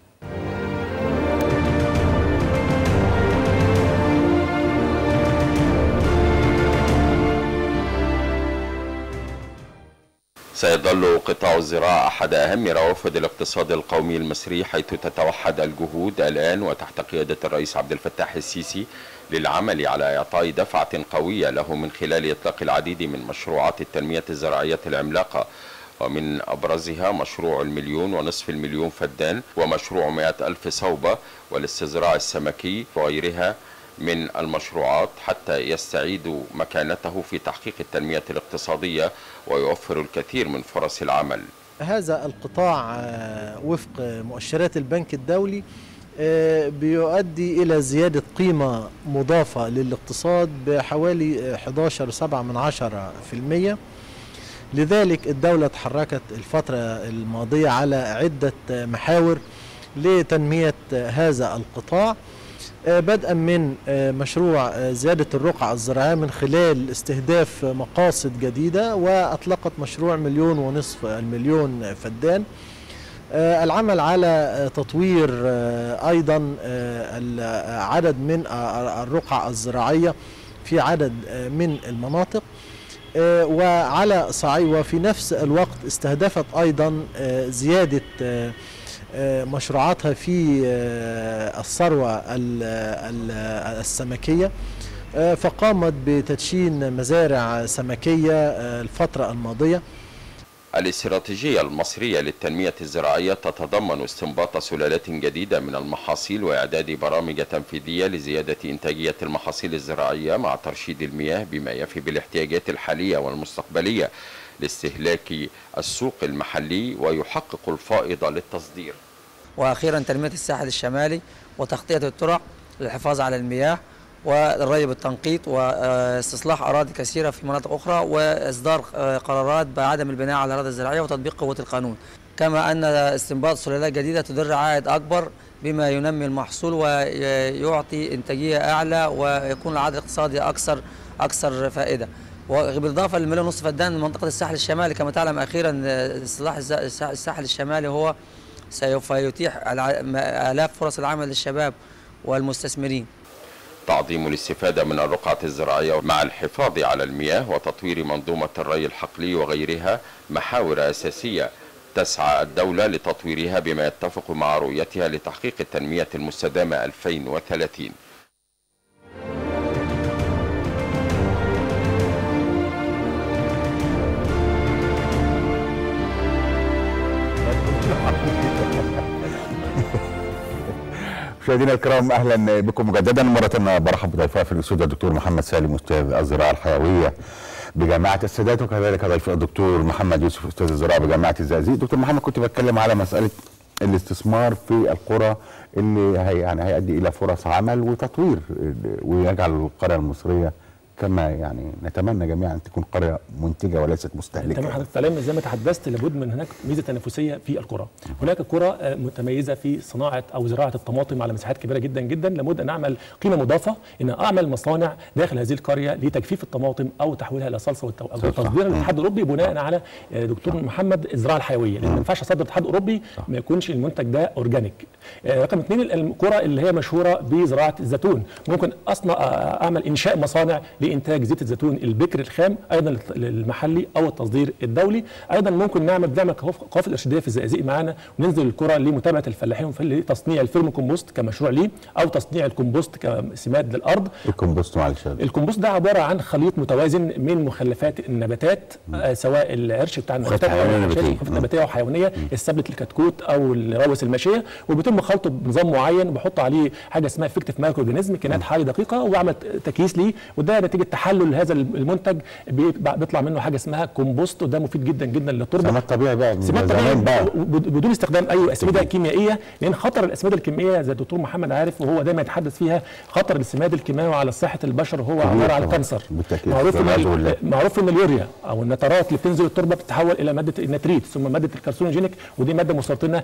سيظل قطاع الزراعة أحد أهم روافد الاقتصاد القومي المصري حيث تتوحد الجهود الآن وتحت قيادة الرئيس عبد الفتاح السيسي للعمل على إعطاء دفعة قوية له من خلال إطلاق العديد من مشروعات التنمية الزراعية العملاقة ومن أبرزها مشروع المليون ونصف المليون فدان ومشروع مئة ألف صوبة والاستزراع السمكي وغيرها من المشروعات حتى يستعيد مكانته في تحقيق التنمية الاقتصادية ويوفر الكثير من فرص العمل هذا القطاع آه، وفق مؤشرات البنك الدولي آه، بيؤدي إلى زيادة قيمة مضافة للاقتصاد بحوالي 11.7 من عشرة في المية لذلك الدولة تحركت الفترة الماضية على عدة محاور لتنمية هذا القطاع آه، بدءا من آه، مشروع آه، زيادة الرقعة الزراعية من خلال استهداف مقاصد جديدة وأطلقت مشروع مليون ونصف المليون فدان آه، العمل على آه، تطوير آه، أيضا آه، ال- آه، عدد من آه، الرقع الزراعية في عدد آه، من المناطق آه، وعلى صعيد وفي نفس الوقت استهدفت أيضا آه، زيادة آه، آه، مشروعاتها في آه، الثروة ال- ال- السمكية آه، فقامت بتدشين مزارع سمكية آه، الفترة الماضية الاستراتيجية المصرية للتنمية الزراعية تتضمن استنباط سلالات جديدة من المحاصيل وإعداد برامج تنفيذية لزيادة إنتاجية المحاصيل الزراعية مع ترشيد المياه بما يفي بالاحتياجات الحالية والمستقبلية لاستهلاك السوق المحلي ويحقق الفائض للتصدير واخيرا تنميه الساحل الشمالي وتغطيه الترع للحفاظ على المياه والري بالتنقيط واستصلاح اراضي كثيره في مناطق اخرى واصدار آه، قرارات بعدم البناء على الاراضي الزراعيه وتطبيق قوه القانون كما ان استنباط سلالات جديده تدر عائد اكبر بما ينمي المحصول ويعطي انتاجيه اعلى ويكون العائد الاقتصادي اكثر اكثر فائده وبالاضافه للمليون ونصف فدان من منطقه الساحل الشمالي كما تعلم اخيرا آه، اصلاح الز- الساحل الشمالي هو سوف يتيح الع- م- آلاف فرص العمل للشباب والمستثمرين تعظيم الاستفادة من الرقعة الزراعية مع الحفاظ على المياه وتطوير منظومة الري الحقلي وغيرها محاور أساسية تسعى الدولة لتطويرها بما يتفق مع رؤيتها لتحقيق التنمية المستدامة 2030 مشاهدينا الكرام اهلا بكم مجددا مره برحب بضيفنا في الاستوديو الدكتور محمد سالم استاذ الزراعه الحيويه بجامعه السادات وكذلك ضيف الدكتور محمد يوسف استاذ الزراعه بجامعه الزقازيق دكتور محمد كنت بتكلم على مساله الاستثمار في القرى اللي هي يعني هيؤدي الى فرص عمل وتطوير ويجعل القريه المصريه كما يعني نتمنى جميعا ان تكون قريه منتجه وليست مستهلكه تمام حضرتك كلام زي ما تحدثت لابد من هناك ميزه تنافسيه في القرى هناك قرى آه، متميزه في صناعه او زراعه الطماطم على مساحات كبيره جدا جدا لابد ان اعمل قيمه مضافه ان اعمل مصانع داخل هذه القريه لتجفيف الطماطم او تحويلها الى صلصه والتو- او صح. تصديرها للاتحاد الاوروبي بناء على آه، دكتور محمد الزراعه الحيويه لان ما ينفعش اصدر الاتحاد الاوروبي ما يكونش المنتج ده اورجانيك آه، رقم اثنين القرى اللي هي مشهوره بزراعه الزيتون ممكن اصنع آه، اعمل انشاء مصانع لانتاج زيت الزيتون البكر الخام ايضا للت- للمحلي او التصدير الدولي ايضا ممكن نعمل بنعمل قواف- قوافل ارشاديه في الزقازيق معانا وننزل القرى لمتابعه الفلاحين في لتصنيع الفيرم كومبوست كمشروع ليه او تصنيع الكومبوست كسماد للارض الكمبوست مع الشباب الكومبوست ده عباره عن خليط متوازن من مخلفات النباتات آه سواء القرش بتاع النباتات حيوانية او نباتية. الخلفات النباتيه وحيوانيه السبت الكتكوت او الروس الماشيه وبيتم خلطه بنظام معين وبحط عليه حاجه اسمها افكتيف مايكرو اورجانيزم كائنات حيه دقيقه واعمل تكييس ليه وده نتيجه تحلل هذا المنتج بيطلع بيطلع منه حاجه اسمها كومبوست وده مفيد جدا جدا للتربه سماد طبيعي بقى من سمات طبيعي زمان بقى بد- بدون استخدام اي اسمده كيميائيه لان خطر الاسمده الكيميائيه زي الدكتور محمد عارف وهو دايما يتحدث فيها خطر السماد الكيماوي على صحه البشر هو عباره عن طبعاً. كانسر بالتأكيد. معروف ان والعياذ ال- بالله. معروف ان اليوريا او النترات اللي بتنزل التربه بتتحول الى ماده النتريت ثم ماده الكرسونوجينيك ودي ماده مسرطنه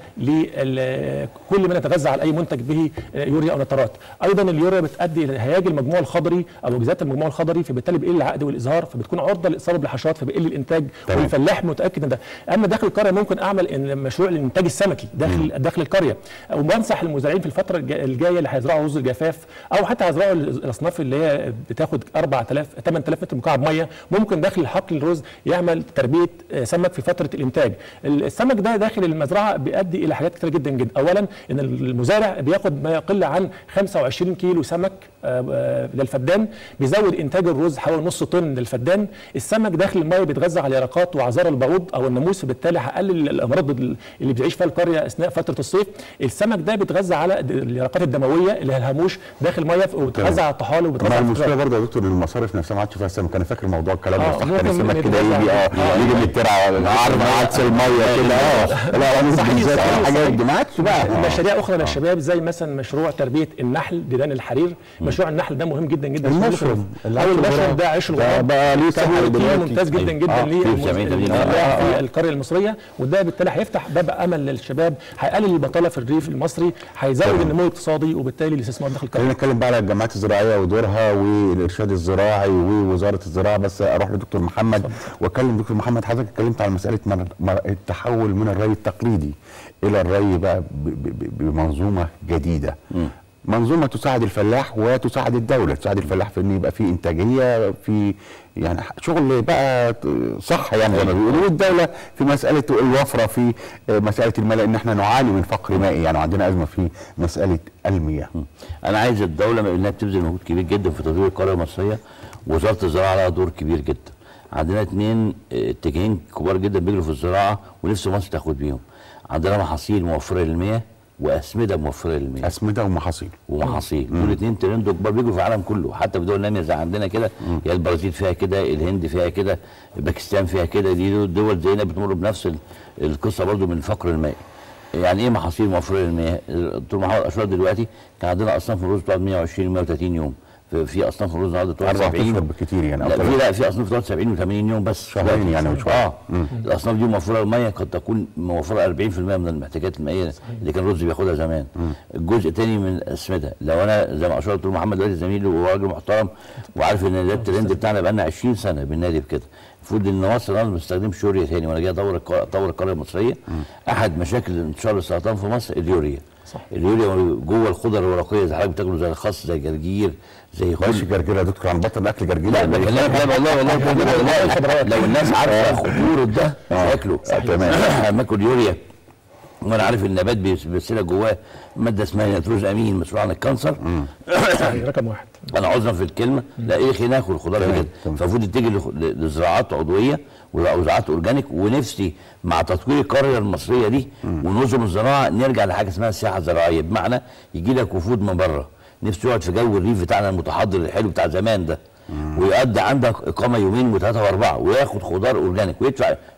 لكل ما نتغذى على اي منتج به يوريا او نترات ايضا اليوريا بتؤدي الى هياج المجموع الخضري او اجزاء المجموع الخضري فبالتالي بيقل العقد والازهار فبتكون عرضه للاصابه بالحشرات فبيقل الانتاج تمام. والفلاح متاكد من ده اما داخل القريه ممكن اعمل ان مشروع للانتاج السمكي داخل داخل القريه وبنصح المزارعين في الفتره الجا- الجايه اللي هيزرعوا رز الجفاف او حتى هيزرعوا الاصناف اللي هي بتاخد 4000 8000 متر مكعب ميه ممكن داخل حقل الرز يعمل تربيه آه، سمك في فتره الانتاج السمك ده داخل المزرعه بيؤدي الى حاجات كتير جدا جدا اولا ان المزارع بياخد ما يقل عن 25 كيلو سمك آه، آه، للفدان بيزود انتاج الرز حوالي نص طن للفدان السمك داخل الميه بيتغذى على اليرقات وعذار البعوض او الناموس فبالتالي هقلل الامراض اللي بتعيش فيها القريه اثناء فتره الصيف السمك ده بيتغذى على د- اليرقات الدمويه اللي هي الهاموش داخل الميه وبيتغذى على الطحالب وبيتغذى مع على المشكله الفراخ. برضه يا دكتور ان المصارف نفسها ما عادش فيها سمك انا فاكر موضوع الكلام ده آه، صح كان ممكن السمك كده نتغذى يجي اه على- يجي من الترعه عرض عدس الميه كده اه لا انا صحيح، بالذات صحيح، الحاجات صحيح. دي ما عادش بقى آه. مشاريع اخرى للشباب زي مثلا مشروع تربيه النحل ديدان الحرير مشروع النحل ده مهم جدا جدا المشروم. او المشروم ده عيش ده الغراب بقى ليه سحر كان دلوقتي. ممتاز جدا أيوة. جدا آه، ليه في المز- 780 الفلاح آه. في القريه المصريه وده بالتالي هيفتح باب امل للشباب هيقلل البطاله في الريف المصري هيزود النمو الاقتصادي وبالتالي الاستثمار داخل خلينا القريه نتكلم بقى على الجامعات الزراعيه ودورها والارشاد الزراعي ووزاره الزراعه بس اروح لدكتور محمد واكلم دكتور محمد حضرتك اتكلمت على مساله مر- مر- التحول من الري التقليدي الى الري بقى ب- ب- ب- بمنظومه جديده منظومه تساعد الفلاح وتساعد الدوله تساعد الفلاح في ان يبقى في انتاجيه في يعني شغل بقى صح يعني زي ما بيقولوا والدوله في مساله الوفره في مساله الماء لان احنا نعاني من فقر مائي يعني عندنا ازمه في مساله المياه انا عايز الدوله بما انها بتبذل مجهود كبير جدا في تطوير القريه المصريه وزاره الزراعه لها دور كبير جدا عندنا اثنين اتجاهين كبار جدا بيجروا في الزراعه ونفس مصر تاخد بيهم عندنا محاصيل موفره للمياه واسمده موفره للمياه اسمده ومحاصيل ومحاصيل دول اثنين ترند كبار بيجروا في العالم كله حتى في دول ناميه زي عندنا كده يا البرازيل فيها كده الهند فيها كده باكستان فيها كده دي دول زينا بتمر بنفس ال- القصه برضو من الفقر المائي يعني ايه محاصيل موفره للمياه؟ الدكتور محمد اشرف دلوقتي كان عندنا اصناف الرز بتقعد 120 130 يوم في, في اصناف الرز النهارده بتقعد اربع 70 اشهر بالكتير يعني أو لا في ثلاثة. لا في اصناف بتقعد 70 و80 يوم بس شهرين يعني مش اه الاصناف دي موفره الميه قد تكون موفره 40% من المحتاجات المائيه اللي كان الرز بياخدها زمان الجزء الثاني من الاسمده لو انا زي ما اشرت دكتور محمد دلوقتي زميلي وراجل محترم وعارف ان ده الترند بتاعنا بقى لنا 20 سنه بننادي بكده المفروض ان مصر النهارده ما بتستخدمش يوريا ثاني وانا جاي اطور الق- اطور القريه المصريه احد مشاكل انتشار السرطان في مصر اليوريا صح. اليوريا جوه الخضر الورقيه زي حضرتك بتاكله زي الخس زي الجرجير زي ماشي خل جرجير يا دكتور هنبطل اكل جرجير لا ولا إيه؟ بكلمك لا والله والله بكلمك والله لو الناس عارفه خطوره ده شكله تمام. ماكل يوريا وانا عارف النبات بيس- بيرسلها جواه ماده اسمها نيتروز امين مسؤول عن الكانسر صحيح، رقم واحد انا عذرا في الكلمه لا ايه خي ناكل خضار تمام، كده تمام. فالمفروض يتجه لخ- ل- لزراعات عضويه وزراعات اورجانيك ونفسي مع تطوير القريه المصريه دي ونظم الزراعه نرجع لحاجه اسمها السياحه الزراعيه بمعنى يجي لك وفود من بره نفسه يقعد في جو الريف بتاعنا المتحضر الحلو بتاع زمان ده ويقضي عندك اقامه يومين وثلاثه واربعه وياخد خضار اورجانيك ويدفع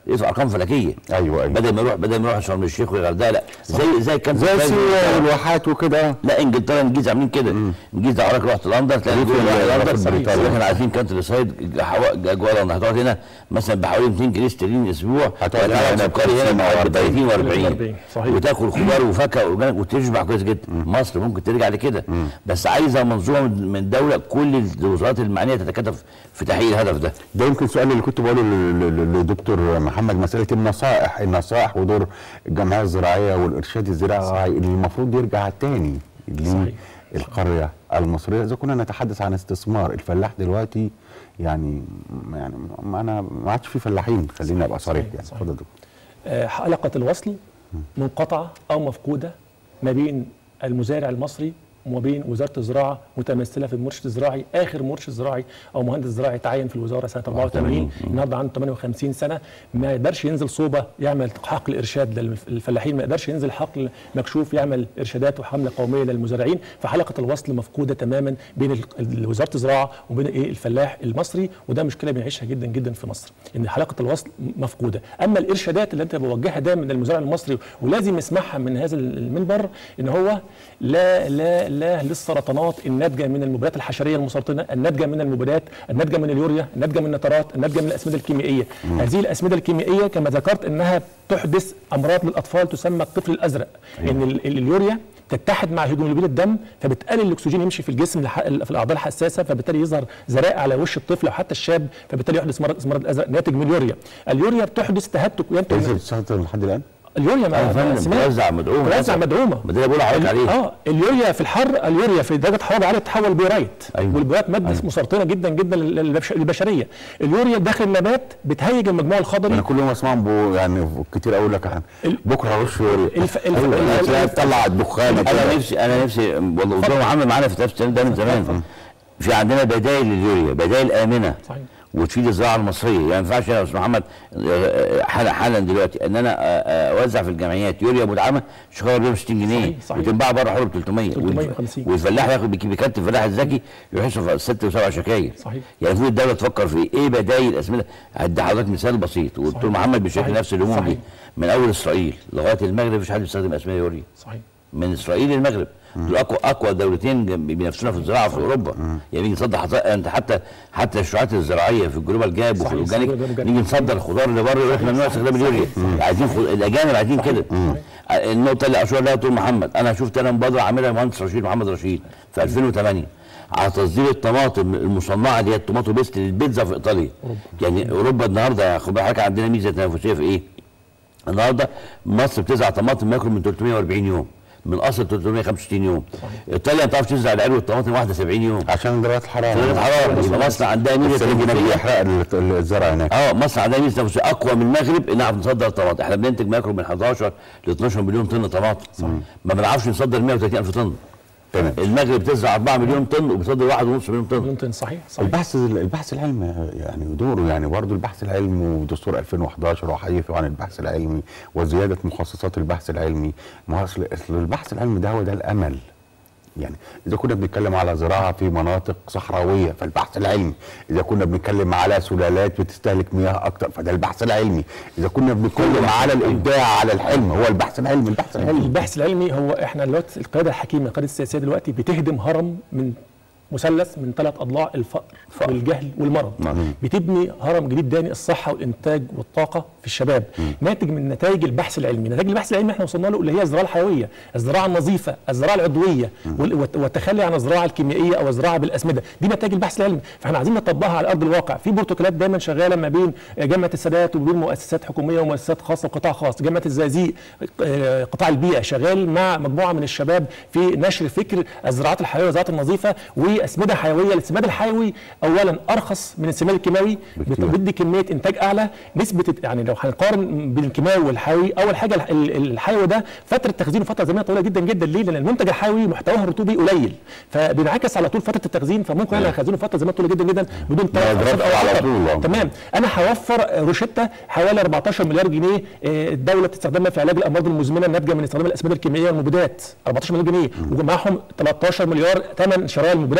يدفع ارقام فلكيه ايوه ايوه بدل ما يروح بدل ما يروح شرم الشيخ والغردقه لا زي زي كان زي سيوه والواحات وكده لا انجلترا الانجليز عاملين كده الانجليز ده عمرك رحت لندن تلاقي في كل واحد ال- لندن في بريطانيا. احنا عارفين كانت الصيد جواله انك هتقعد هنا مثلا بحوالي 200 جنيه استرليني اسبوع هتقعد هنا هتقعد سكري ب هنا 50 ب 30 و40 40 صحيح. وتاكل خضار وفاكهه وأورجانيك وتشبع كويس جدا مصر ممكن ترجع لكده بس عايزه منظومه من من الدوله كل الوزارات المعنيه تتكاتف في تحقيق الهدف ده ده يمكن السؤال اللي كنت بقوله ل- ل- لدكتور محمد مساله النصائح النصائح ودور الجمعيه الزراعيه والارشاد الزراعي اللي المفروض يرجع تاني صحيح. للقريه المصريه اذا كنا نتحدث عن استثمار الفلاح دلوقتي يعني يعني ما انا ما عادش في فلاحين خليني ابقى صريح صحيح. يعني صحيح. اتفضل يا دكتور آه، حلقة الوصل منقطعة أو مفقودة ما بين المزارع المصري وما بين وزارة الزراعة متمثلة في المرشد الزراعي آخر مرشد زراعي أو مهندس زراعي تعين في الوزارة سنة 84 النهارده عنده 58 سنة ما يقدرش ينزل صوبة يعمل حقل إرشاد للفلاحين ما يقدرش ينزل حقل مكشوف يعمل إرشادات وحملة قومية للمزارعين فحلقة الوصل مفقودة تماما بين ال- ال- وزارة الزراعة وبين إيه الفلاح المصري وده مشكلة بنعيشها جدا جدا في مصر إن حلقة الوصل مفقودة أما الإرشادات اللي أنت بوجهها دايما للمزارع المصري ولازم يسمعها من هذا المنبر إن هو لا لا لا للسرطانات الناتجة من المبيدات الحشرية المسرطنة الناتجة من المبيدات الناتجة من اليوريا الناتجة من النترات الناتجة من الأسمدة الكيميائية هذه الأسمدة الكيميائية كما ذكرت إنها تحدث أمراض للأطفال تسمى الطفل الأزرق إن ال- ال- اليوريا تتحد مع هيموجلوبين الدم فبتقلل الاكسجين يمشي في الجسم الح- في الاعضاء الحساسه فبالتالي يظهر زرائع على وش الطفل او حتى الشاب فبالتالي يحدث مرض اسمه مرض الازرق ناتج من اليوريا اليوريا بتحدث تهتك ينتج لسه من بتستخدم لحد الان اليوريا ما يا فندم سمعت؟ بتوزع مدعومه بتوزع مدعومه ما ده اللي بقول لحضرتك ال- عليه اه اليوريا في الحر اليوريا في درجه حراره عاليه تتحول بيرايت أيوة. والبيرايت ماده أيوة. مسرطنه جدا جدا لل- للبش- للبشريه اليوريا داخل النبات بتهيج المجموع الخضري انا كل يوم اسمعهم بو يعني كتير اقول لك عن ال- بكره هرش يوريا الف- الف- أيوة، ال- تلاقيها ال- تطلع الدخانه انا كده نفسي انا نفسي والله دكتور محمد معانا في نفس ده من زمان في عندنا بدائل لليوريا بدائل امنه صحيح. وتفيد الزراعه المصريه يعني ما ينفعش يا استاذ محمد آه، حالا حالا دلوقتي ان انا آه، آه، اوزع في الجمعيات يوريا مدعمه شغاله ب 60 جنيه صحيح، صحيح. وتنباع بره حوالي ب 300 350. والفلاح ياخد بيك- بيكتب الفلاح الذكي يروح يصرف ست وسبع شكاير صحيح. يعني المفروض الدوله تفكر في ايه بدائل اسمده هدي حضرتك مثال بسيط والدكتور صحيح. محمد بيشرح صحيح. نفس الهموم دي صحيح. من اول اسرائيل لغايه المغرب مفيش حد بيستخدم اسماء يوريا صحيح من اسرائيل للمغرب دول اقوى اقوى دولتين جنب- بينافسونا في الزراعه في اوروبا يعني نيجي نصدر حط... انت حتى حتى الشعاعات الزراعيه في الجلوبال جاب وفي صحيح، الاورجانيك الجلوبال جاب. نيجي نصدر الخضار اللي بره يقول لك ممنوع استخدام اليوريا عايزين خض... الاجانب عايزين كده النقطه اللي اشار لها دكتور محمد انا شفت انا مبادره عاملها المهندس رشيد محمد رشيد في 2008 على تصدير الطماطم المصنعه اللي هي الطماطو بيست للبيتزا في ايطاليا يعني اوروبا النهارده خد بالك عندنا ميزه تنافسيه في ايه؟ النهارده مصر بتزرع طماطم ماكرو من 340 يوم من اصل 365 يوم ايطاليا ما بتعرفش تزرع العلو الطماطم واحده 70 يوم عشان درجات الحراره درجه حراره يبقى مصر عندها ميزه الثلج هناك تنافسيه بيحرق ال- الزرع هناك اه مصر عندها ميزه تنافسيه اقوى من المغرب انها بتصدر طماطم احنا بننتج ماكرو من 11 ل 12 مليون طن طماطم ما بنعرفش نصدر 130 الف طن تمام المغرب بتزرع 4 مليون طن وبتصدر 1.5 مليون طن ممكن صحيح صحيح البحث البحث العلمي يعني دوره يعني برضه البحث العلمي ودستور 2011 وحديثه عن البحث العلمي وزياده مخصصات البحث العلمي ما هو اصل أصل البحث العلمي ده هو ده الامل يعني اذا كنا بنتكلم على زراعه في مناطق صحراويه فالبحث العلمي اذا كنا بنتكلم على سلالات بتستهلك مياه اكتر فده البحث العلمي اذا كنا بنتكلم على الابداع على الحلم هو البحث العلمي البحث العلمي البحث العلمي هو احنا دلوقتي القياده الحكيمه القياده السياسيه دلوقتي بتهدم هرم من مثلث من ثلاث اضلاع الفقر والجهل والمرض نعم. بتبني هرم جديد تاني الصحه والانتاج والطاقه في الشباب ناتج من نتائج البحث العلمي نتائج البحث العلمي احنا وصلنا له اللي هي الزراعه الحيويه الزراعه النظيفه الزراعه العضويه وال- والت- والتخلي عن الزراعه الكيميائيه او الزراعه بالاسمده دي نتائج البحث العلمي فاحنا عايزين نطبقها على ارض الواقع في بروتوكولات دايما شغاله ما بين جامعه السادات وبين مؤسسات حكوميه ومؤسسات خاصه وقطاع خاص جامعه الزقازيق آه، قطاع البيئه شغال مع مجموعه من الشباب في نشر فكر الزراعات الحيويه والزراعات النظيفه واسمده حيويه السماد الحيوي اولا ارخص من السماد الكيماوي بكتير. بتدي كميه انتاج اعلى نسبه يعني لو هنقارن بين الكيماوي والحيوي اول حاجه الح- ال- الحيوي ده فتره تخزينه فتره زمنيه طويله جدا جدا ليه؟ لان المنتج الحيوي محتواه الرطوبي قليل فبينعكس على طول فتره التخزين فممكن انا اخزنه فتره زمنيه طويله جدا جدا بدون ما تلف يضربش أو على خطر. طول، آه. تمام انا هوفر روشته حوالي 14 مليار جنيه آه، الدوله بتستخدمها في علاج الامراض المزمنه الناتجه من استخدام الاسمده الكيميائيه والمبيدات 14 مليار جنيه ومعاهم 13 مليار ثمن شراء المبيدات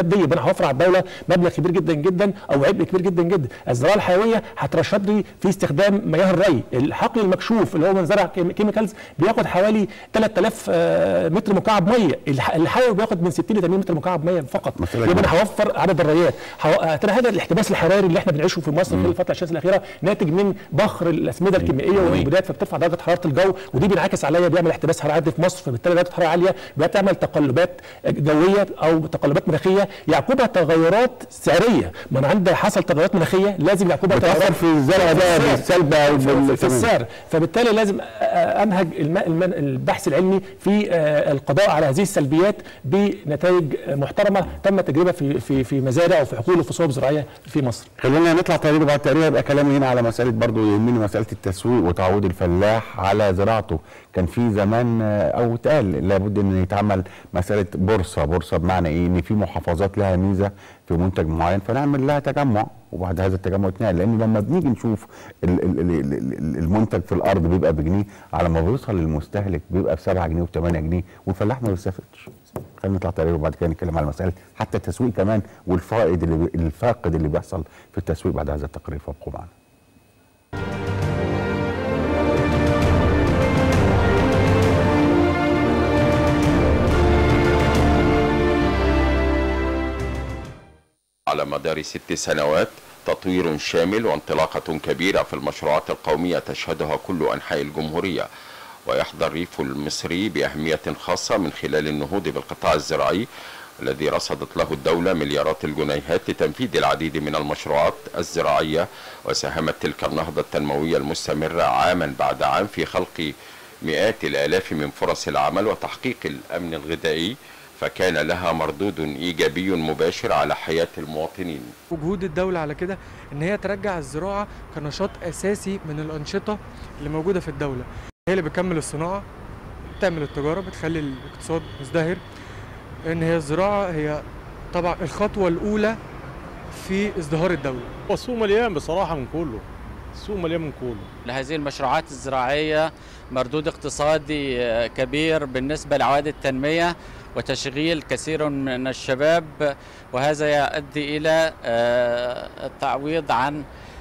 دي يبقى انا هوفر على الدوله مبلغ كبير جدا جدا او عبء كبير جدا جدا الزراعه الحيويه هترشد لي في استخدام مياه الري الحقل المكشوف اللي هو من زرع كيميكالز بياخد حوالي 3000 متر مكعب ميه الحيوي بياخد من 60 ل 80 متر مكعب ميه فقط يبقى انا هوفر عدد الريات ترى هذا الاحتباس الحراري اللي احنا بنعيشه في مصر خلال الفتره الشمسيه الاخيره ناتج من بخر الاسمده الكيميائيه والمبيدات فبترفع درجه حراره الجو ودي بينعكس عليا بيعمل احتباس حراري في مصر فبالتالي درجه حراره عاليه بتعمل تقلبات جويه او تقلبات مناخيه يعقبها تغيرات سعريه ما انا عندي حصل تغيرات مناخيه لازم يعقبها تغيرات في الزرع ده بالسلب او في السعر فبالتالي لازم انهج البحث العلمي في القضاء على هذه السلبيات بنتائج محترمه تم تجربه في في في مزارع وفي حقول وفي صوب زراعيه في مصر. خلينا نطلع تقرير بعد تقرير يبقى كلامي هنا على مساله برضو يهمني مساله التسويق وتعود الفلاح على زراعته، كان في زمان او اتقال لابد ان يتعمل مساله بورصه، بورصه بمعنى ايه؟ ان في محافظات لها ميزه في منتج معين فنعمل لها تجمع وبعد هذا التجمع يتنقل لان لما بنيجي نشوف المنتج في الارض بيبقى بجنيه على ما بيوصل للمستهلك بيبقى ب 7 جنيه و8 جنيه والفلاح ما بيستفدش. خلينا نطلع تقرير وبعد كده نتكلم على مساله حتى التسويق كمان والفائد اللي الفاقد اللي بيحصل في التسويق بعد هذا التقرير فابقوا معنا. على مدار ست سنوات تطوير شامل وانطلاقة كبيرة في المشروعات القومية تشهدها كل أنحاء الجمهورية ويحظى الريف المصري بأهمية خاصة من خلال النهوض بالقطاع الزراعي الذي رصدت له الدولة مليارات الجنيهات لتنفيذ العديد من المشروعات الزراعية وساهمت تلك النهضة التنموية المستمرة عاما بعد عام في خلق مئات الآلاف من فرص العمل وتحقيق الأمن الغذائي فكان لها مردود ايجابي مباشر على حياه المواطنين. وجهود الدوله على كده ان هي ترجع الزراعه كنشاط اساسي من الانشطه اللي موجوده في الدوله. هي اللي بتكمل الصناعه بتعمل التجاره بتخلي الاقتصاد مزدهر ان هي الزراعه هي طبعا الخطوه الاولى في ازدهار الدوله. هو السوق مليان بصراحه من كله. السوق مليان من كله. لهذه المشروعات الزراعيه مردود اقتصادي كبير بالنسبه لعوائد التنميه وتشغيل كثير من الشباب وهذا يؤدي الى التعويض عن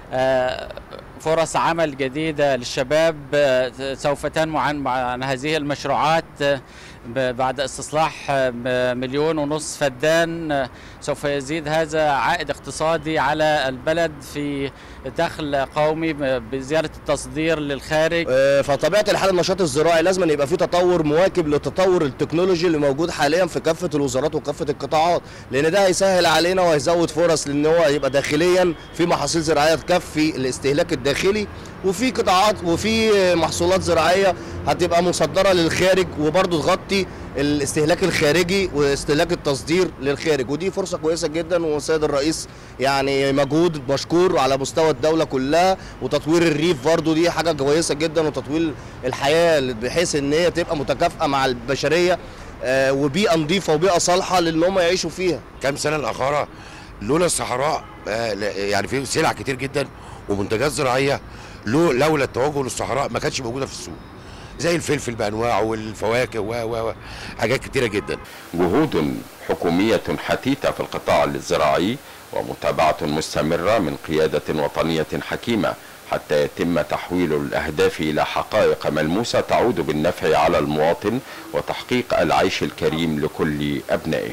فرص عمل جديده للشباب سوف تنمو عن عن هذه المشروعات بعد استصلاح مليون ونصف فدان سوف يزيد هذا عائد اقتصادي على البلد في دخل قومي بزياده التصدير للخارج فطبيعه الحال النشاط الزراعي لازم يبقى فيه تطور مواكب للتطور التكنولوجي اللي موجود حاليا في كافه الوزارات وكافه القطاعات لان ده هيسهل علينا وهيزود فرص لان هو يبقى داخليا في محاصيل زراعيه تكفي الاستهلاك الداخلي وفي قطاعات وفي محصولات زراعيه هتبقى مصدره للخارج وبرضه تغطي الاستهلاك الخارجي واستهلاك التصدير للخارج ودي فرصه كويسه جدا والسيد الرئيس يعني مجهود مشكور على مستوى الدوله كلها وتطوير الريف برضه دي حاجه كويسه جدا وتطوير الحياه بحيث ان هي تبقى متكافئه مع البشريه آه وبيئه نظيفه وبيئه صالحه لان هم يعيشوا فيها كام سنه الاخيره لولا الصحراء آه يعني في سلع كتير جدا ومنتجات زراعيه لولا التوجه للصحراء ما كانتش موجوده في السوق زي الفلفل بانواعه والفواكه و و حاجات كتيره جدا. جهود حكوميه حثيثه في القطاع الزراعي ومتابعه مستمره من قياده وطنيه حكيمه حتى يتم تحويل الاهداف الى حقائق ملموسه تعود بالنفع على المواطن وتحقيق العيش الكريم لكل ابنائه.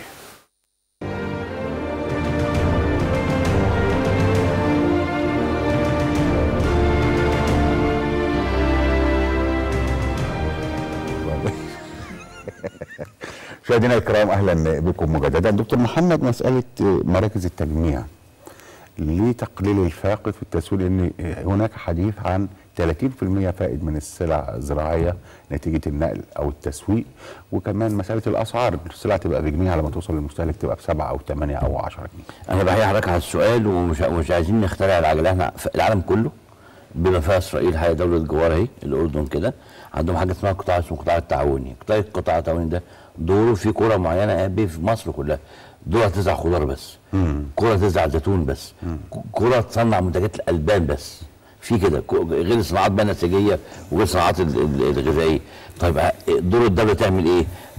مشاهدينا الكرام اهلا بكم مجددا دكتور محمد مساله مراكز التجميع لتقليل الفاقد في التسويق لان هناك حديث عن 30% فائد من السلع الزراعيه نتيجه النقل او التسويق وكمان مساله الاسعار السلع تبقى بجنيه على ما توصل للمستهلك تبقى بسبعه او 8 او 10 جنيه. انا بحيي حضرتك على السؤال ومش مش عايزين نخترع العجله احنا العالم كله بما فيها اسرائيل هي دوله جوار اهي الاردن كده عندهم حاجه اسمها قطاع اسمه القطاع التعاوني، قطاع القطاع التعاوني ده دوره في قرى معينه في مصر كلها دول تزرع خضار بس قرى تزرع زيتون بس قرى تصنع منتجات الالبان بس في كده غير الصناعات بقى النسيجيه وغير الصناعات الغذائيه طيب دور الدوله تعمل ايه؟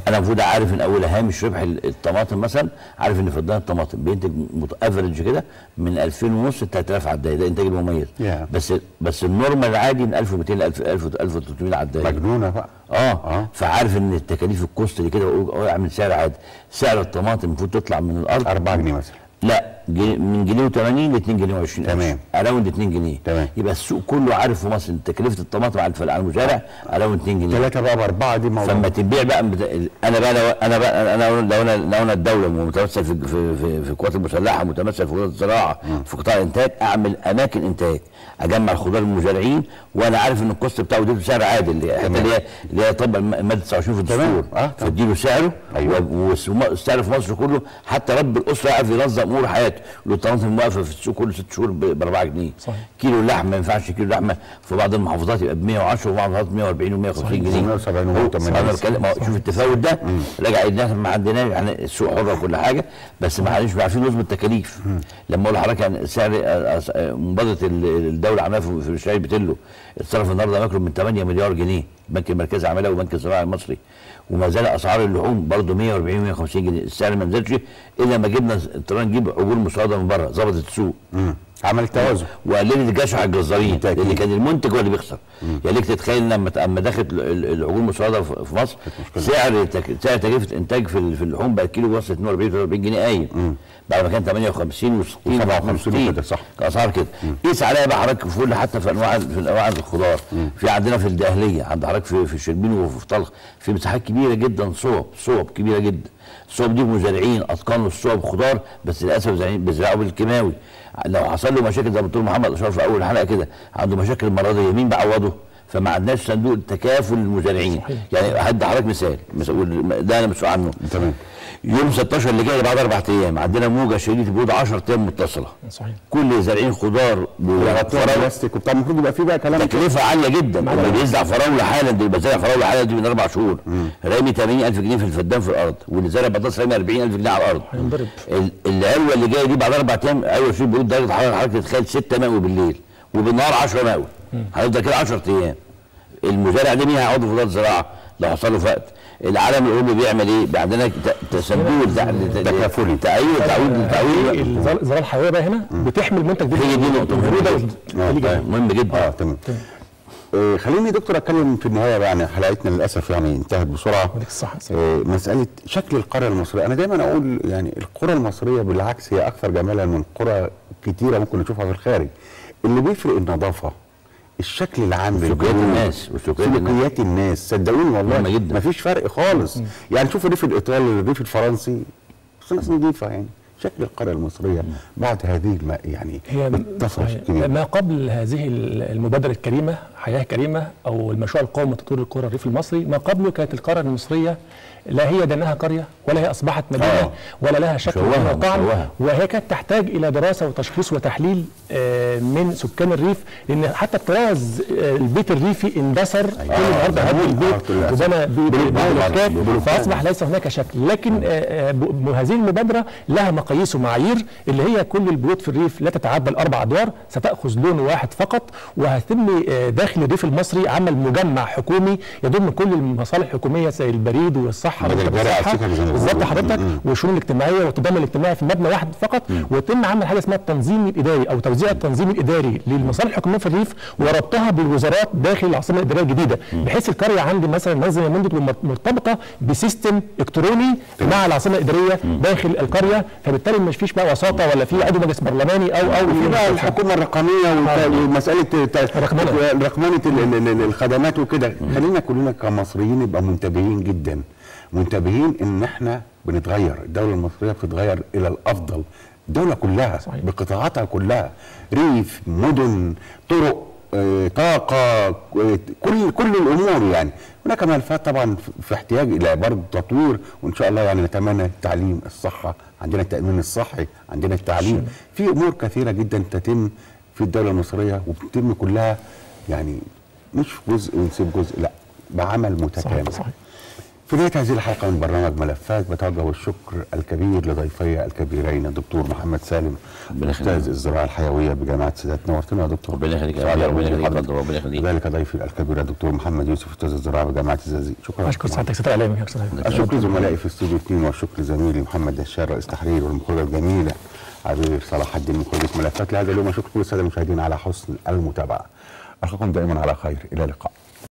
انا المفروض عارف ان اول هامش ربح الطماطم مثلا عارف ان فدان الطماطم بينتج افريج كده من 2000 ونص ل 3000 عدايه ده انتاج المميز يا. بس بس النورمال العادي من 1200 ل 1000 1300 عدايه مجنونه بقى اه, آه. فعارف ان التكاليف الكوست اللي كده بقول اعمل سعر عادي سعر الطماطم المفروض تطلع من الارض 4 جنيه مثلا لا جنيه من جنيه و80 ل 2 جنيه و20 تمام. اراوند 2 جنيه تمام. يبقى السوق كله عارف في مصر ان تكلفه الطماطم على الفلاح على المزارع اراوند 2 جنيه ثلاثة بقى بأربعة دي موضوع فلما تبيع بقى بت- انا بقى لو انا بقى انا لو انا لو انا الدوله متمثل في في في, في القوات المسلحه متمثل في وزاره الزراعه في قطاع الانتاج اعمل اماكن انتاج اجمع الخضار المزارعين وانا عارف ان الكوست بتاعه اديله سعر عادل حتى اللي هي اللي هي طبعا الماده 29 في الدستور آه، تمام. فاديله سعره أيوة. والسعر في مصر كله حتى رب الاسره يعرف ينظم امور حياته له الطماطم واقفه في السوق كل ست شهور ب 4 جنيه صحيح. كيلو اللحمه ما ينفعش كيلو لحمه في بعض المحافظات يبقى ب 110 وفي بعض المحافظات 140 و150 جنيه 170 هو- و180. انا بتكلم ما هو شوف التفاوت ده راجع ان احنا ما عندناش يعني السوق حر وكل حاجه بس ما عندناش عارفين نظم التكاليف لما اقول لحضرتك يعني سعر آه، آه، مبادره ال- الدوله عاملاها في في شارع بتلو اتصرف النهارده ما يقرب من 8 مليار جنيه البنك المركزي عملها وبنك الزراعي المصري وما زال اسعار اللحوم برضه 140 150 جنيه السعر ما نزلش الا ما جبنا اضطرينا نجيب عجول مستورده من بره ظبطت السوق مم. عمل توازن وقللت الجشع على الجزارين بالتأكيد. اللي كان المنتج هو اللي بيخسر يعني ليك تتخيل لما اما دخلت ال- ال- العجول المستورده في في مصر سعر تك- سعر تكلفه الانتاج في ال- في اللحوم بقى الكيلو وصل 42 43 جنيه قايم بعد ما كان 58 و60 57 وكده، صح. اسعار كده قيس عليها بقى حضرتك في كل حتى في انواع في انواع الخضار في عندنا في الدهليه عند حضرتك في في الشربين وفي طلخ في مساحات كبيره جدا صوب صوب كبيره جدا الصوب دي مزارعين اتقنوا الصوب خضار بس للاسف زارعين بيزرعوا بالكيماوي لو حصل له مشاكل زي ما الدكتور محمد اشار في اول حلقه كده عنده مشاكل مرضيه مين بيعوضه؟ فما عندناش صندوق تكافل للمزارعين يعني هدي حضرتك مثال مثال- ده انا مسؤول عنه تمام يوم 16 اللي جاي بعد اربع ايام عندنا موجه شديده برود 10 ايام متصله صحيح كل زارعين خضار وغطوها وفراوله بلاستيك وبتاع المفروض يبقى في بقى كلام تكلفه عاليه جدا اللي بيزرع فراوله حالا دي بزرع فراوله حالا دي من اربع شهور رامي 80000 جنيه في الفدان في الارض واللي زارع بطاطس رامي 40000 جنيه على الارض هينضرب ال- العلوه اللي جايه دي بعد اربع ايام علوه شوف برود درجه حراره حضرتك تتخيل 6 مئوي بالليل وبالنهار 10 مئوي هيفضل كده 10 ايام المزارع ده مين هيقعد في وزاره الزراعه لو حصل له فقد العالم الاوروبي بيعمل ايه؟ عندنا ت- صندوق تكافلي. تعويض تعويض تعويض الزر- الزراعه الحيويه بقى هنا بتحمي المنتج ده هي دي نقطه مهمه البرودة جدا وال- آه، اللي جاي. مهم جدا اه تمام آه خليني دكتور اتكلم في النهايه بقى يعني حلقتنا للاسف يعني انتهت بسرعه وليك الصحة. آه مساله شكل القريه المصريه انا دايما اقول يعني القرى المصريه بالعكس هي اكثر جمالا من قرى كتيره ممكن نشوفها في الخارج اللي بيفرق النظافه الشكل العام وسلوكيات للجنود، الناس، وسلوكيات الناس. سلوكيات الناس صدقوني والله مهمة جدا. مفيش فرق خالص يعني شوف الريف الايطالي الريف الفرنسي بس ناس نظيفه يعني شكل القريه المصريه بعد هذه الم... يعني هي الطفره صحيح. الكبيره ما قبل هذه المبادرة الكريمة حياة كريمة أو المشروع القومي لتطوير القرى الريف المصري ما قبله كانت القرى المصرية لا هي دانها قرية ولا هي أصبحت مدينة آه. ولا لها شكل مشوهة، ولا طعم مشوهة. وهي كانت تحتاج إلى دراسة وتشخيص وتحليل آه، من سكان الريف لأن حتى الطراز آه، البيت الريفي اندثر كل النهارده هدوا البيت للأسف. وبنى بلوكات. بلوكات بلوكات. فأصبح ليس هناك شكل لكن آه، آه، ب- هذه المبادرة لها مقاييس ومعايير اللي هي كل البيوت في الريف لا تتعدى الأربع أدوار ستأخذ لون واحد فقط وهتم آه، داخل الريف المصري عمل مجمع حكومي يضم كل المصالح الحكومية زي البريد والصحة بدل والمكتب الجرع الصحة. السكن زي ما بالظبط بيقولوا. حضرتك م- م. والشؤون الاجتماعية والتضامن الاجتماعي في مبنى واحد فقط ويتم عمل حاجة اسمها التنظيم الإداري أو توزيع التنظيم الإداري للمصالح الحكومية في الريف وربطها بالوزارات داخل العاصمة الإدارية الجديدة بحيث القرية عندي مثلا نظم منذ مرتبطة بسيستم إلكتروني مع العاصمة الإدارية داخل القرية فبالتالي مش فيش بقى وساطة ولا في عضو مجلس برلماني أو أو في بقى الحكومه الرقميه والت- ومساله ت- الرقمنة. رقمنه ال- ال- ال- الخدمات وكده خلينا كلنا كمصريين نبقى منتبهين جدا منتبهين ان احنا بنتغير الدوله المصريه بتتغير الى الافضل الدوله كلها صحيح. بقطاعاتها كلها ريف مدن طرق آه، طاقة آه، كل كل الأمور يعني هناك ملفات طبعا في- في احتياج إلى برضه تطوير وإن شاء الله يعني نتمنى التعليم الصحة عندنا التأمين الصحي عندنا التعليم في أمور كثيرة جدا تتم في الدولة المصرية وبتتم كلها يعني مش في جزء ونسيب جزء لا بعمل متكامل صحيح صحيح في نهاية هذه الحلقة من برنامج ملفات بتوجه الشكر الكبير لضيفي الكبيرين الدكتور محمد سالم أستاذ الزراعة الحيوية بجامعة سادات نورتنا يا دكتور ربنا يخليك يا سعادة رب، ربنا بوجود يخليك يا حضرتك. فندم، ربنا يخليك. كذلك ضيفي الكبير الدكتور محمد يوسف أستاذ الزراعة بجامعة الزقازيق شكرا اشكر سعادتك سيد اعلامي يا استاذ أيمن. الشكر زملائي في استوديو 2 والشكر زميلي محمد دشار رئيس تحرير والمخرجة الجميلة عبير صلاح الدين مخرجة ملفات لهذا اليوم أشكر كل السادة المشاهدين على حسن المتابعة ألقاكم دائما على خير إلى اللقاء